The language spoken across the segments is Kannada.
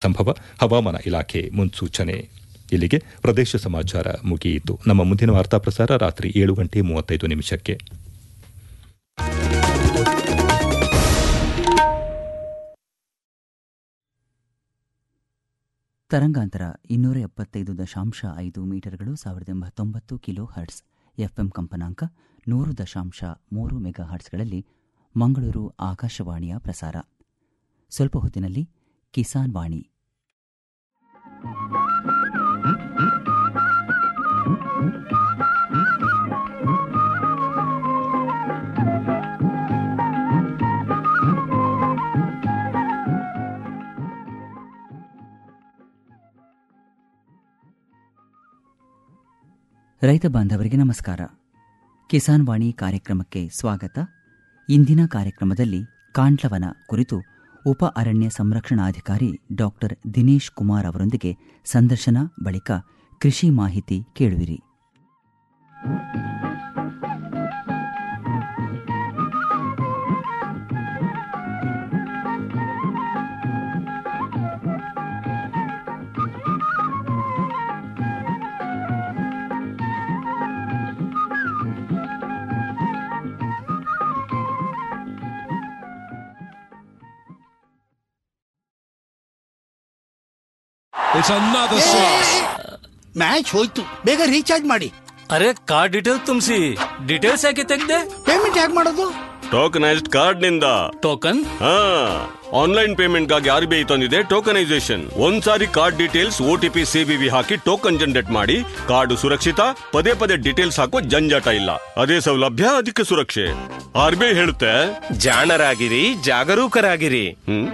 ಸಂಭವ ಹವಾಮಾನ ಇಲಾಖೆ ಮುನ್ಸೂಚನೆ ಇಲ್ಲಿಗೆ ಪ್ರದೇಶ ಸಮಾಚಾರ ಮುಗಿಯಿತು ನಮ್ಮ ಮುಂದಿನ ವಾರ್ತಾ ಪ್ರಸಾರ ರಾತ್ರಿ ಏಳು ಗಂಟೆ ಮೂವತ್ತೈದು ನಿಮಿಷಕ್ಕೆ ತರಂಗಾಂತರ ಇನ್ನೂರ ಎಪ್ಪತ್ತೈದು ದಶಾಂಶ ಐದು ಮೀಟರ್ಗಳು ಸಾವಿರದ ಎಂಬತ್ತೊಂಬತ್ತು ಕಿಲೋ ಹರ್ಟ್ಸ್ ಎಫ್ಎಂ ಕಂಪನಾಂಕ ನೂರು ದಶಾಂಶ ಮೂರು ಮೆಗಾ ಹರ್ಟ್ಸ್ಗಳಲ್ಲಿ ಮಂಗಳೂರು ಆಕಾಶವಾಣಿಯ ಪ್ರಸಾರ ಸ್ವಲ್ಪ ಹೊತ್ತಿನಲ್ಲಿ ಕಿಸಾನ್ ವಾಣಿ ರೈತ ಬಾಂಧವರಿಗೆ ನಮಸ್ಕಾರ ಕಿಸಾನ್ ವಾಣಿ ಕಾರ್ಯಕ್ರಮಕ್ಕೆ ಸ್ವಾಗತ ಇಂದಿನ ಕಾರ್ಯಕ್ರಮದಲ್ಲಿ ಕಾಂಡ್ಲವನ ಕುರಿತು ಉಪ ಅರಣ್ಯ ಸಂರಕ್ಷಣಾಧಿಕಾರಿ ಡಾಕ್ಟರ್ ದಿನೇಶ್ ಕುಮಾರ್ ಅವರೊಂದಿಗೆ ಸಂದರ್ಶನ ಬಳಿಕ ಕೃಷಿ ಮಾಹಿತಿ ಕೇಳುವಿರಿ It's another six. ಮ್ಯಾಚ್ ಹೋಯ್ತು ಬೇಗ ರೀಚಾರ್ಜ್ ಮಾಡಿ ಅರೆ ಕಾರ್ಡ್ ಡೀಟೇಲ್ ತುಂಬಿಸಿ ಡೀಟೇಲ್ಸ್ ಯಾಕೆ ತೆಗ್ದೆ ಪೇಮೆಂಟ್ ಹೇಗೆ ಮಾಡೋದು ಟೋಕನೈಸ್ಡ್ ಕಾರ್ಡ್ ನಿಂದ ಟೋಕನ್ ಹಾ ಆನ್ಲೈನ್ ಪೇಮೆಂಟ್ ಗಾಗಿ ಆರ್ ಬಿ ಐ ತಂದಿದೆ ಟೋಕನೈಸೇಷನ್ ಒಂದ್ಸಾರಿ card details O T P CVV ಹಾಕಿ ಟೋಕನ್ ಜನರೇಟ್ ಮಾಡಿ ಕಾರ್ಡ್ ಸುರಕ್ಷಿತ ಪದೇ ಪದೇ ಡೀಟೇಲ್ಸ್ ಹಾಕೋ ಜಂಜಾಟ ಇಲ್ಲ ಅದೇ ಸೌಲಭ್ಯ ಅದಕ್ಕೆ ಸುರಕ್ಷೆ ಆರ್ ಬಿ ಐ ಹೇಳುತ್ತೆ ಜಾಣರಾಗಿರಿ ಜಾಗರೂಕರಾಗಿರಿ ಹ್ಮ್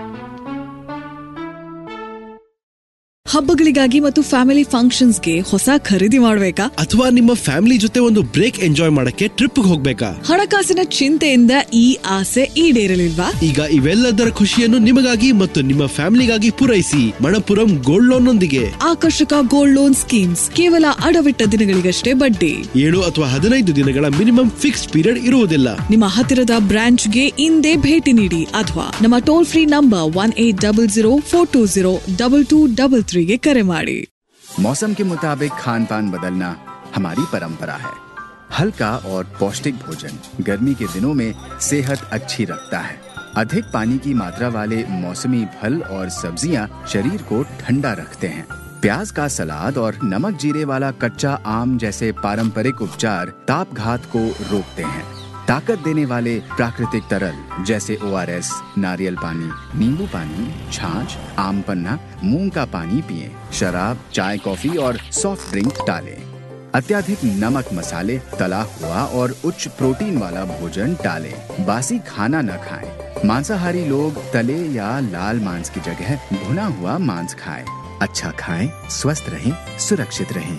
ಹಬ್ಬಗಳಿಗಾಗಿ ಮತ್ತು ಫ್ಯಾಮಿಲಿ ಫಂಕ್ಷನ್ಸ್ಗೆ ಹೊಸ ಖರೀದಿ ಮಾಡ್ಬೇಕಾ ಅಥವಾ ನಿಮ್ಮ ಫ್ಯಾಮಿಲಿ ಜೊತೆ ಒಂದು ಬ್ರೇಕ್ ಎಂಜಾಯ್ ಮಾಡಕ್ಕೆ ಟ್ರಿಪ್ ಹೋಗ್ಬೇಕಾ ಹಣಕಾಸಿನ ಚಿಂತೆಯಿಂದ ಈ ಆಸೆ ಈಡೇರಲಿಲ್ವಾ ಈಗ ಇವೆಲ್ಲದರ ಖುಷಿಯನ್ನು ನಿಮಗಾಗಿ ಮತ್ತು ನಿಮ್ಮ ಫ್ಯಾಮಿಲಿಗಾಗಿ ಪೂರೈಸಿ ಮಣಪುರಂ ಗೋಲ್ಡ್ ಲೋನ್ ನೊಂದಿಗೆ ಆಕರ್ಷಕ ಗೋಲ್ಡ್ ಲೋನ್ ಸ್ಕೀಮ್ಸ್ ಕೇವಲ ಅಡವಿಟ್ಟ ದಿನಗಳಿಗಷ್ಟೇ ಬಡ್ಡಿ ಏಳು ಅಥವಾ ಹದಿನೈದು ದಿನಗಳ ಮಿನಿಮಮ್ ಫಿಕ್ಸ್ ಪೀರಿಯಡ್ ಇರುವುದಿಲ್ಲ ನಿಮ್ಮ ಹತ್ತಿರದ ಬ್ರಾಂಚ್ಗೆ ಇಂದೇ ಭೇಟಿ ನೀಡಿ ಅಥವಾ ನಮ್ಮ toll free number one eight double zero four two zero double two double ತ್ರೀಗೆ ಕರೆ ಮಾಡಿ मौसम के मुताबिक खान पान बदलना हमारी परंपरा है हल्का और पौष्टिक भोजन गर्मी के दिनों में सेहत अच्छी रखता है अधिक पानी की मात्रा वाले मौसमी फल और सब्जियां शरीर को ठंडा रखते हैं प्याज का सलाद और नमक जीरे वाला कच्चा आम जैसे पारंपरिक उपचार ताप घात को रोकते हैं ताकत देने वाले प्राकृतिक तरल जैसे ओ नारियल पानी नींबू पानी छाछ आम पन्ना मूंग का पानी पिए शराब चाय कॉफी और सॉफ्ट ड्रिंक टालें अत्याधिक नमक मसाले तला हुआ और उच्च प्रोटीन वाला भोजन टालें बासी खाना न खाएं मांसाहारी लोग तले या लाल मांस की जगह भुना हुआ मांस खाएं अच्छा खाएं स्वस्थ रहें सुरक्षित रहें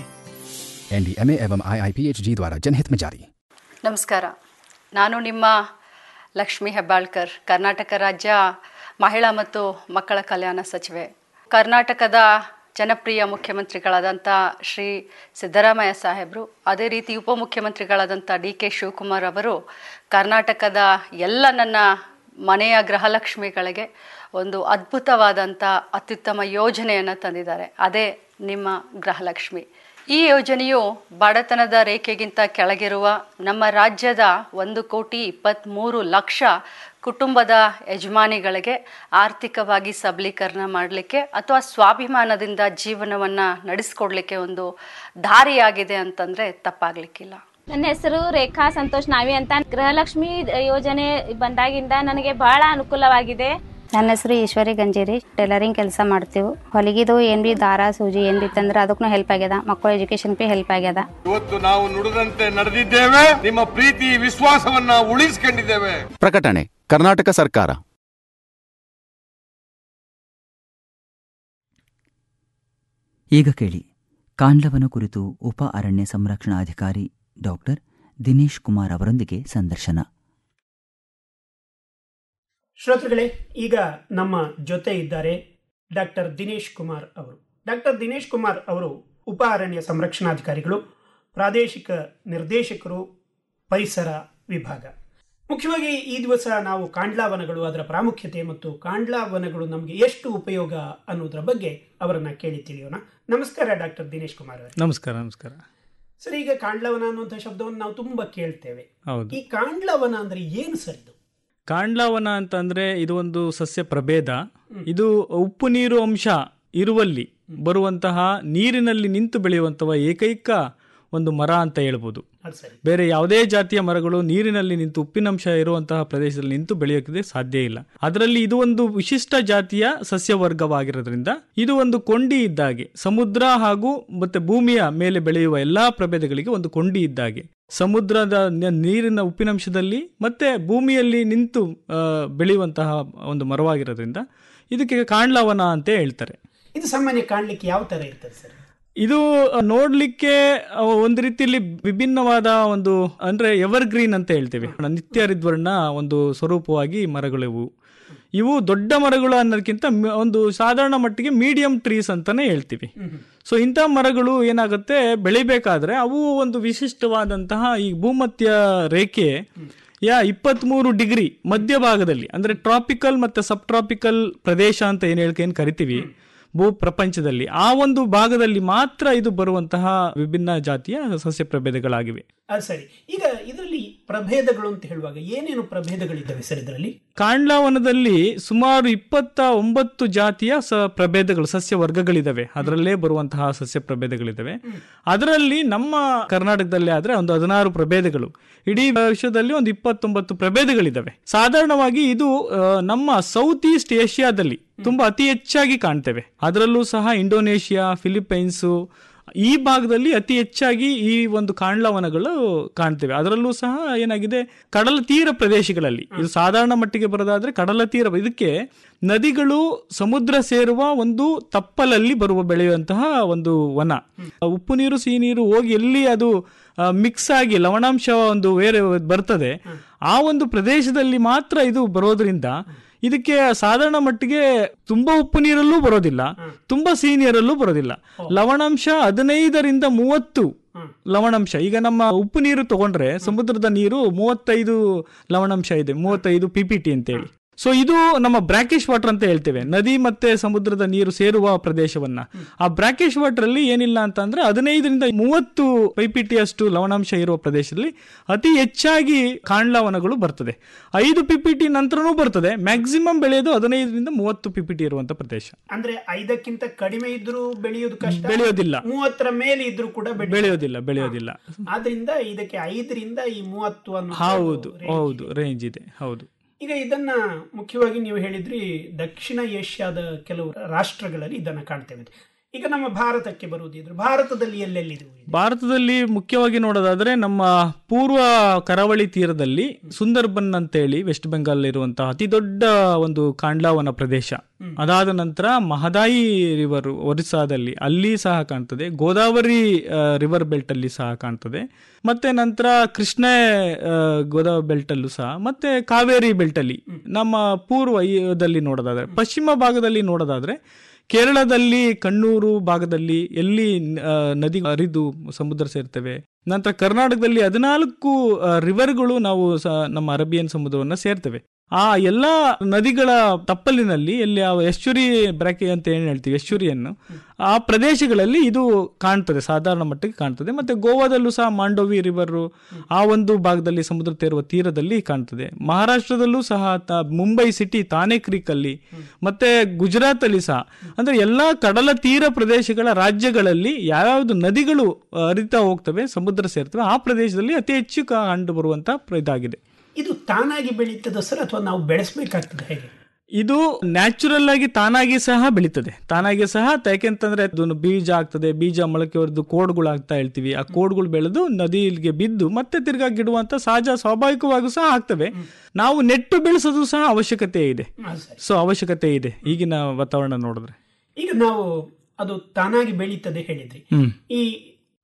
एनडीएमए एवं आईआईपीएचजी द्वारा जनहित में जारी ನಮಸ್ಕಾರ ನಾನು ನಿಮ್ಮ ಲಕ್ಷ್ಮಿ ಹೆಬ್ಬಾಳ್ಕರ್ ಕರ್ನಾಟಕ ರಾಜ್ಯ ಮಹಿಳಾ ಮತ್ತು ಮಕ್ಕಳ ಕಲ್ಯಾಣ ಸಚಿವೆ ಕರ್ನಾಟಕದ ಜನಪ್ರಿಯ ಮುಖ್ಯಮಂತ್ರಿಗಳಾದಂಥ ಶ್ರೀ ಸಿದ್ದರಾಮಯ್ಯ ಸಾಹೇಬರು ಅದೇ ರೀತಿ ಉಪಮುಖ್ಯಮಂತ್ರಿಗಳಾದಂಥ ಡಿ ಕೆ ಶಿವಕುಮಾರ್ ಅವರು ಕರ್ನಾಟಕದ ಎಲ್ಲ ನನ್ನ ಮನೆಯ ಗೃಹಲಕ್ಷ್ಮಿಗಳಿಗೆ ಒಂದು ಅದ್ಭುತವಾದಂಥ ಅತ್ಯುತ್ತಮ ಯೋಜನೆಯನ್ನು ತಂದಿದ್ದಾರೆ ಅದೇ ನಿಮ್ಮ ಗೃಹಲಕ್ಷ್ಮಿ ಈ ಯೋಜನೆಯು ಬಡತನದ ರೇಖೆಗಿಂತ ಕೆಳಗಿರುವ ನಮ್ಮ ರಾಜ್ಯದ ಒಂದು ಕೋಟಿ ಇಪ್ಪತ್ತ್ಮೂರು ಲಕ್ಷ ಕುಟುಂಬದ ಯಜಮಾನಿಗಳಿಗೆ ಆರ್ಥಿಕವಾಗಿ ಸಬಲೀಕರಣ ಮಾಡಲಿಕ್ಕೆ ಅಥವಾ ಸ್ವಾಭಿಮಾನದಿಂದ ಜೀವನವನ್ನು ನಡೆಸ್ಕೊಡ್ಲಿಕ್ಕೆ ಒಂದು ದಾರಿಯಾಗಿದೆ ಅಂತಂದರೆ ತಪ್ಪಾಗಲಿಕ್ಕಿಲ್ಲ ನನ್ನ ಹೆಸರು ರೇಖಾ ಸಂತೋಷ್ ನಾವಿ ಅಂತ ಗೃಹಲಕ್ಷ್ಮಿ ಯೋಜನೆ ಬಂದಾಗಿಂದ ನನಗೆ ಬಹಳ ಅನುಕೂಲವಾಗಿದೆ ನನ್ನ ಹೆಸರು ಈಶ್ವರಿ ಗಂಜೇರಿ ಟೈಲರಿಂಗ್ ಕೆಲಸ ಮಾಡ್ತೀವಿ ಹೊಲಿಗಿದು ಏನ್ ಬಿ ದಾರ ಸೂಜಿ ಏನ್ ಬಿ ತಂದ್ರೆ ಅದಕ್ಕೂ ಹೆಲ್ಪ್ ಆಗ್ಯದ ಮಕ್ಕಳ ಎಜುಕೇಶನ್ ಬಿ ಹೆಲ್ಪ್ ಆಗ್ಯದ ಇವತ್ತು ನಾವು ನುಡಿದಂತೆ ನಡೆದಿದ್ದೇವೆ ನಿಮ್ಮ ಪ್ರೀತಿ ವಿಶ್ವಾಸವನ್ನ ಉಳಿಸಿಕೊಂಡಿದ್ದೇವೆ ಪ್ರಕಟಣೆ ಕರ್ನಾಟಕ ಸರ್ಕಾರ ಈಗ ಕೇಳಿ ಕಾಂಡ್ಲವನ ಕುರಿತು ಉಪ ಅರಣ್ಯ ಸಂರಕ್ಷಣಾಧಿಕಾರಿ ಡಾಕ್ಟರ್ ದಿನೇಶ್ ಕುಮಾರ್ ಅವರೊಂದಿಗೆ ಸಂದರ್ಶನ ಶ್ರೋತೃಗಳೇ ಈಗ ನಮ್ಮ ಜೊತೆ ಇದ್ದಾರೆ ಡಾಕ್ಟರ್ ದಿನೇಶ್ ಕುಮಾರ್ ಅವರು ಡಾಕ್ಟರ್ ದಿನೇಶ್ ಕುಮಾರ್ ಅವರು ಉಪ ಅರಣ್ಯ ಸಂರಕ್ಷಣಾಧಿಕಾರಿಗಳು ಪ್ರಾದೇಶಿಕ ನಿರ್ದೇಶಕರು ಪರಿಸರ ವಿಭಾಗ ಮುಖ್ಯವಾಗಿ ಈ ದಿವಸ ನಾವು ಕಾಂಡ್ಲಾ ವನಗಳು ಅದರ ಪ್ರಾಮುಖ್ಯತೆ ಮತ್ತು ಕಾಂಡ್ಲಾ ವನಗಳು ನಮಗೆ ಎಷ್ಟು ಉಪಯೋಗ ಅನ್ನೋದರ ಬಗ್ಗೆ ಅವರನ್ನ ಕೇಳಿ ತಿಳಿಯೋಣ ನಮಸ್ಕಾರ ಡಾಕ್ಟರ್ ದಿನೇಶ್ ಕುಮಾರ್ ಅವರೇ ನಮಸ್ಕಾರ ನಮಸ್ಕಾರ ಸರ್ ಈಗ ಕಾಂಡ್ಲವನ ಅನ್ನುವಂಥ ಶಬ್ದವನ್ನು ನಾವು ತುಂಬಾ ಕೇಳ್ತೇವೆ ಹೌದು ಈ ಕಾಂಡ್ಲವನ ಅಂದ್ರೆ ಏನು ಸರ್ ಇದು ಕಾಂಡ್ಲಾವನ ಅಂತಂದ್ರೆ ಇದು ಒಂದು ಸಸ್ಯ ಪ್ರಭೇದ ಇದು ಉಪ್ಪು ನೀರು ಅಂಶ ಇರುವಲ್ಲಿ ಬರುವಂತಹ ನೀರಿನಲ್ಲಿ ನಿಂತು ಬೆಳೆಯುವಂತಹ ಏಕೈಕ ಒಂದು ಮರ ಅಂತ ಹೇಳ್ಬೋದು ಅದು ಸರಿ ಬೇರೆ ಯಾವುದೇ ಜಾತಿಯ ಮರಗಳು ನೀರಿನಲ್ಲಿ ನಿಂತು ಉಪ್ಪಿನಂಶ ಇರುವಂತಹ ಪ್ರದೇಶದಲ್ಲಿ ನಿಂತು ಬೆಳೆಯೋಕೆ ಸಾಧ್ಯ ಇಲ್ಲ ಅದರಲ್ಲಿ ಇದು ಒಂದು ವಿಶಿಷ್ಟ ಜಾತಿಯ ಸಸ್ಯ ವರ್ಗವಾಗಿರೋದ್ರಿಂದ ಇದು ಒಂದು ಕೊಂಡಿ ಇದ್ದಾಗೆ ಸಮುದ್ರ ಹಾಗೂ ಮತ್ತೆ ಭೂಮಿಯ ಮೇಲೆ ಬೆಳೆಯುವ ಎಲ್ಲಾ ಪ್ರಭೇದಗಳಿಗೆ ಒಂದು ಕೊಂಡಿ ಇದ್ದಾಗೆ ಸಮುದ್ರದ ನ- ನೀರಿನ ಉಪ್ಪಿನಂಶದಲ್ಲಿ ಮತ್ತೆ ಭೂಮಿಯಲ್ಲಿ ನಿಂತು ಆ, ಬೆಳೆಯುವಂತಹ ಒಂದು ಮರವಾಗಿರೋದ್ರಿಂದ ಇದಕ್ಕೆ ಕಾಂಡ್ಲವನ ಅಂತ ಹೇಳ್ತಾರೆ ಇದು ಸಾಮಾನ್ಯ ಕಾಣ್ಲಿಕ್ಕೆ ಯಾವ ತರ ಇರ್ತದೆ ಸರ್ ಇದು ನೋಡ್ಲಿಕ್ಕೆ ಆ, ಒಂದು ರೀತಿಯಲ್ಲಿ ವಿಭಿನ್ನವಾದ ಒಂದು ಅಂದ್ರೆ ಎವರ್ ಗ್ರೀನ್ ಅಂತ ಹೇಳ್ತೇವೆ ನಿತ್ಯ ಹರಿದ್ವರ್ಣ ಒಂದು ಸ್ವರೂಪವಾಗಿ ಮರಗಳು ಇವು ಇವು ದೊಡ್ಡ ಮರಗಳು ಅನ್ನೋದಕ್ಕಿಂತ ಮ- ಒಂದು ಸಾಧಾರಣ ಮಟ್ಟಿಗೆ ಮೀಡಿಯಂ ಟ್ರೀಸ್ ಅಂತಾನೆ ಹೇಳ್ತೀವಿ ಸೊ ಇಂಥ ಮರಗಳು ಏನಾಗುತ್ತೆ ಬೆಳಿಬೇಕಾದ್ರೆ ಅವು ಒಂದು ವಿಶಿಷ್ಟವಾದಂತಹ ಈ ಭೂಮಧ್ಯ ರೇಖೆ ಯಾ ಇಪ್ಪತ್ಮೂರು ಡಿಗ್ರಿ ಮಧ್ಯಭಾಗದಲ್ಲಿ ಅಂದ್ರೆ ಟ್ರಾಪಿಕಲ್ ಮತ್ತೆ ಸಬ್ ಟ್ರಾಪಿಕಲ್ ಪ್ರದೇಶ ಅಂತ ಏನ್ ಹೇಳ್ಕೆ ಏನ್ ಕರಿತೀವಿ ಭೂ ಪ್ರಪಂಚದಲ್ಲಿ ಆ ಒಂದು ಭಾಗದಲ್ಲಿ ಮಾತ್ರ ಇದು ಬರುವಂತಹ ವಿಭಿನ್ನ ಜಾತಿಯ ಸಸ್ಯ ಪ್ರಭೇದಗಳಾಗಿವೆ ಅದು ಸರಿ ಈಗ ಇದರಲ್ಲಿ ಪ್ರಭೇದಗಳು ಅಂತ ಹೇಳುವಾಗ ಏನೇನು ಪ್ರಭೇದಗಳಿದ್ದಾವೆ ಸರ್ ಇದರಲ್ಲಿ ಕಾಂಡ್ಲಾವನದಲ್ಲಿ ಸುಮಾರು ಇಪ್ಪತ್ತ ಒಂಬತ್ತು ಜಾತಿಯ ಸ ಪ್ರಭೇದಗಳು ಸಸ್ಯ ವರ್ಗಗಳಿದಾವೆ ಅದರಲ್ಲೇ ಬರುವಂತಹ ಸಸ್ಯ ಪ್ರಭೇದಗಳಿದಾವೆ ಅದರಲ್ಲಿ ನಮ್ಮ ಕರ್ನಾಟಕದಲ್ಲಿ ಆದ್ರೆ ಒಂದು ಹದಿನಾರು ಪ್ರಭೇದಗಳು ಇಡೀ ವಿಶ್ವದಲ್ಲಿ ಒಂದು ಇಪ್ಪತ್ತೊಂಬತ್ತು ಪ್ರಭೇದಗಳಿದಾವೆ ಸಾಧಾರಣವಾಗಿ ಇದು ಆ, ನಮ್ಮ ಸೌತ್ ಈಸ್ಟ್ ಏಷ್ಯಾದಲ್ಲಿ ತುಂಬಾ ಅತಿ ಹೆಚ್ಚಾಗಿ ಕಾಣ್ತೇವೆ ಅದರಲ್ಲೂ ಸಹ ಇಂಡೋನೇಷಿಯಾ ಫಿಲಿಪೈನ್ಸು ಈ ಭಾಗದಲ್ಲಿ ಅತಿ ಹೆಚ್ಚಾಗಿ ಈ ಒಂದು ಕಾಂಡ್ಲವನಗಳು ಕಾಣ್ತೇವೆ ಅದರಲ್ಲೂ ಸಹ ಏನಾಗಿದೆ ಕಡಲ ತೀರ ಪ್ರದೇಶಗಳಲ್ಲಿ ಇದು ಸಾಧಾರಣ ಮಟ್ಟಿಗೆ ಬರೋದಾದ್ರೆ ಕಡಲ ತೀರ ಇದಕ್ಕೆ ನದಿಗಳು ಸಮುದ್ರ ಸೇರುವ ಒಂದು ತಪ್ಪಲಲ್ಲಿ ಬರುವ ಬೆಳೆಯುವಂತಹ ಒಂದು ವನ ಉಪ್ಪು ನೀರು ಸಿಹಿ ನೀರು ಹೋಗಿ ಎಲ್ಲಿ ಅದು ಮಿಕ್ಸ್ ಆಗಿ ಲವಣಾಂಶ ಒಂದು ಬೇರೆ ಬರ್ತದೆ ಆ ಒಂದು ಪ್ರದೇಶದಲ್ಲಿ ಮಾತ್ರ ಇದು ಬರೋದ್ರಿಂದ ಇದಕ್ಕೆ ಸಾಧಾರಣ ಮಟ್ಟಿಗೆ ತುಂಬಾ ಉಪ್ಪು ನೀರಲ್ಲೂ ಬರೋದಿಲ್ಲ ತುಂಬಾ ಸಿಹಿ ನೀರಲ್ಲೂ ಬರೋದಿಲ್ಲ ಲವಣಾಂಶ ಹದಿನೈದರಿಂದ ಮೂವತ್ತು ಲವಣಾಂಶ ಈಗ ನಮ್ಮ ಉಪ್ಪು ನೀರು ತಗೊಂಡ್ರೆ ಸಮುದ್ರದ ನೀರು ಮೂವತ್ತೈದು ಲವಣಾಂಶ ಇದೆ ಮೂವತ್ತೈದು ಪಿ ಪಿ ಟಿ ಅಂತೇಳಿ ಸೊ ಇದು ನಮ್ಮ ಬ್ರಾಕಿಶ್ ವಾಟರ್ ಅಂತ ಹೇಳ್ತೇವೆ ನದಿ ಮತ್ತೆ ಸಮುದ್ರದ ನೀರು ಸೇರುವ ಪ್ರದೇಶವನ್ನ ಆ ಬ್ರಾಕಿಶ್ ವಾಟರ್ ಅಲ್ಲಿ ಏನಿಲ್ಲ ಅಂತ ಅಂದ್ರೆ ಹದಿನೈದರಿಂದ ಮೂವತ್ತು ಪೈಪಿಟಿ ಅಷ್ಟು ಲವಣಾಂಶ ಇರುವ ಪ್ರದೇಶದಲ್ಲಿ ಅತಿ ಹೆಚ್ಚಾಗಿ ಕಾಂಡ್ಲವನಗಳು ಬರ್ತದೆ ಐದು ಪಿಪಿಟಿ ನಂತರನೂ ಬರ್ತದೆ ಮ್ಯಾಕ್ಸಿಮಮ್ ಬೆಳೆಯೋದು ಹದಿನೈದರಿಂದ ಮೂವತ್ತು ಪಿಪಿಟಿ ಇರುವಂತ ಪ್ರದೇಶ ಅಂದ್ರೆ ಐದಕ್ಕಿಂತ ಕಡಿಮೆ ಇದ್ರೂ ಬೆಳೆಯೋದು ಕಷ್ಟ ಬೆಳೆಯೋದಿಲ್ಲ. ಮೂವತ್ತರ ಮೇಲೆ ಇದ್ರೂ ಕೂಡ ಬೆಳೆ ಬೆಳೆಯೋದಿಲ್ಲ ಬೆಳೆಯೋದಿಲ್ಲ ಆದ್ರಿಂದ ಇದಕ್ಕೆ ಐದರಿಂದ ಈ ಮೂವತ್ತು ಅನ್ನೋ ಹೌದು ಹೌದು ರೇಂಜ್ ಇದೆ ಹೌದು ಈಗ ಇದನ್ನ ಮುಖ್ಯವಾಗಿ ನೀವು ಹೇಳಿದ್ರಿ ದಕ್ಷಿಣ ಏಷ್ಯಾದ ಕೆಲವು ರಾಷ್ಟ್ರಗಳಲ್ಲಿ ಇದನ್ನ ಕಾಣ್ತೇವೆ ಅಂತ. ಈಗ ನಮ್ಮ ಭಾರತಕ್ಕೆ ಬರುವುದಿದ್ರೆ ಭಾರತದಲ್ಲಿ ಎಲ್ಲೆಲ್ಲಿದೆ ಭಾರತದಲ್ಲಿ ಮುಖ್ಯವಾಗಿ ನೋಡೋದಾದ್ರೆ ನಮ್ಮ ಪೂರ್ವ ಕರಾವಳಿ ತೀರದಲ್ಲಿ ಸುಂದರ್ಬನ್ ಅಂತೇಳಿ ವೆಸ್ಟ್ ಬೆಂಗಾಲ್ ಇರುವಂತಹ ಅತಿ ದೊಡ್ಡ ಒಂದು ಕಾಂಡ್ಲಾವನ ಪ್ರದೇಶ ಅದಾದ ನಂತರ ಮಹದಾಯಿ ರಿವರ್ ಒರಿಸ್ಸಾದಲ್ಲಿ ಅಲ್ಲಿ ಸಹ ಕಾಣ್ತದೆ ಗೋದಾವರಿ ರಿವರ್ ಬೆಲ್ಟ್ ಅಲ್ಲಿ ಸಹ ಕಾಣ್ತದೆ ಮತ್ತೆ ನಂತರ ಕೃಷ್ಣ ಆ, ಗೋದಾವರಿ ಬೆಲ್ಟ್ ಅಲ್ಲೂ ಸಹ ಮತ್ತೆ ಕಾವೇರಿ ಬೆಲ್ಟ್ ಅಲ್ಲಿ ನಮ್ಮ ಪೂರ್ವದಲ್ಲಿ ನೋಡೋದಾದ್ರೆ ಪಶ್ಚಿಮ ಭಾಗದಲ್ಲಿ ನೋಡೋದಾದ್ರೆ ಕೇರಳದಲ್ಲಿ ಕಣ್ಣೂರು ಭಾಗದಲ್ಲಿ ಎಲ್ಲಿ ಆ, ನದಿ ಹರಿದು ಸಮುದ್ರ ಸೇರ್ತವೆ ನಂತರ ಕರ್ನಾಟಕದಲ್ಲಿ ಹದಿನಾಲ್ಕು ಆ, ರಿವರ್ಗಳು ನಾವು ಸ- ನಮ್ಮ ಅರಬಿಯನ್ ಸಮುದ್ರವನ್ನ ಸೇರ್ತವೆ ಆ ಎಲ್ಲಾ ನದಿಗಳ ತಪ್ಪಲಿನಲ್ಲಿ ಎಲ್ಲಿ ಆ ಎಶ್ಚುರಿ ಬ್ರಾಕೆ ಅಂತ ಏನ್ ಹೇಳ್ತೀವಿ ಎಶ್ಚುರಿಯನ್ನು ಆ ಪ್ರದೇಶಗಳಲ್ಲಿ ಇದು ಕಾಣ್ತದೆ ಸಾಧಾರಣ ಮಟ್ಟಿಗೆ ಕಾಣ್ತದೆ ಮತ್ತೆ ಗೋವಾದಲ್ಲೂ ಸಹ ಮಾಂಡೋವಿ ರಿವರ್ ಆ ಒಂದು ಭಾಗದಲ್ಲಿ ಸಮುದ್ರ ಸೇರುವ ತೀರದಲ್ಲಿ ಕಾಣ್ತದೆ ಮಹಾರಾಷ್ಟ್ರದಲ್ಲೂ ಸಹ ತ- ಮುಂಬೈ ಸಿಟಿ ತಾನೆ ಕ್ರೀಕ್ ಅಲ್ಲಿ ಮತ್ತೆ ಗುಜರಾತ್ ಅಲ್ಲಿ ಸಹ ಅಂದ್ರೆ ಎಲ್ಲಾ ಕಡಲ ತೀರ ಪ್ರದೇಶಗಳ ರಾಜ್ಯಗಳಲ್ಲಿ ಯಾವ್ಯಾವ್ದು ನದಿಗಳು ಆ, ಹರಿತಾ ಹೋಗ್ತವೆ ಸಮುದ್ರ ಸೇರ್ತವೆ ಆ ಪ್ರದೇಶದಲ್ಲಿ ಅತಿ ಹೆಚ್ಚು ಕಂಡು ಬರುವಂತ ಪ್ರ- ಇದಾಗಿದೆ ಇದು ತಾನಾಗಿ ಬೆಳೀತದ ಸರ್ ಅಥವಾ ನಾವು ಬೆಳೆಸಬೇಕಾಗ್ತದೆ ಹೇಗೆ ಇದು ನ್ಯಾಚುರಲ್ ಆಗಿ ತಾನಾಗಿ ಸಹ ಬೆಳೀತದೆ ತಾನಾಗಿ ಸಹ ತ- ಯಾಕೆಂತಂದ್ರೆ ಅದನ್ನು ಬೀಜ ಆಗ್ತದೆ ಬೀಜ ಮೊಳಕೆ ಹೊಡೆದು ಕೋಡ್ಗಳು ಆಗ್ತಾ ಹೇಳ್ತೀವಿ ಆ ಕೋಡ್ಗಳು ಬೆಳೆದು ನದಿಗೆ ಬಿದ್ದು ಮತ್ತೆ ತಿರ್ಗಾ ಗಿಡುವಂತ ಸಹಜ ಸ್ವಾಭಾವಿಕವಾಗೂ ಸಹ ಆಗ್ತವೆ ನಾವು ನೆಟ್ಟು ಬೆಳೆಸೋದು ಸಹ ಅವಶ್ಯಕತೆ ಇದೆ ಸೊ ಅವಶ್ಯಕತೆ ಇದೆ ಈಗಿನ ವಾತಾವರಣ ನೋಡಿದ್ರೆ ಈಗ ನಾವು ಅದು ತಾನಾಗಿ ಬೆಳೀತದೆ ಹೇಳಿದ್ರಿ ಹ್ಮ್ ಈ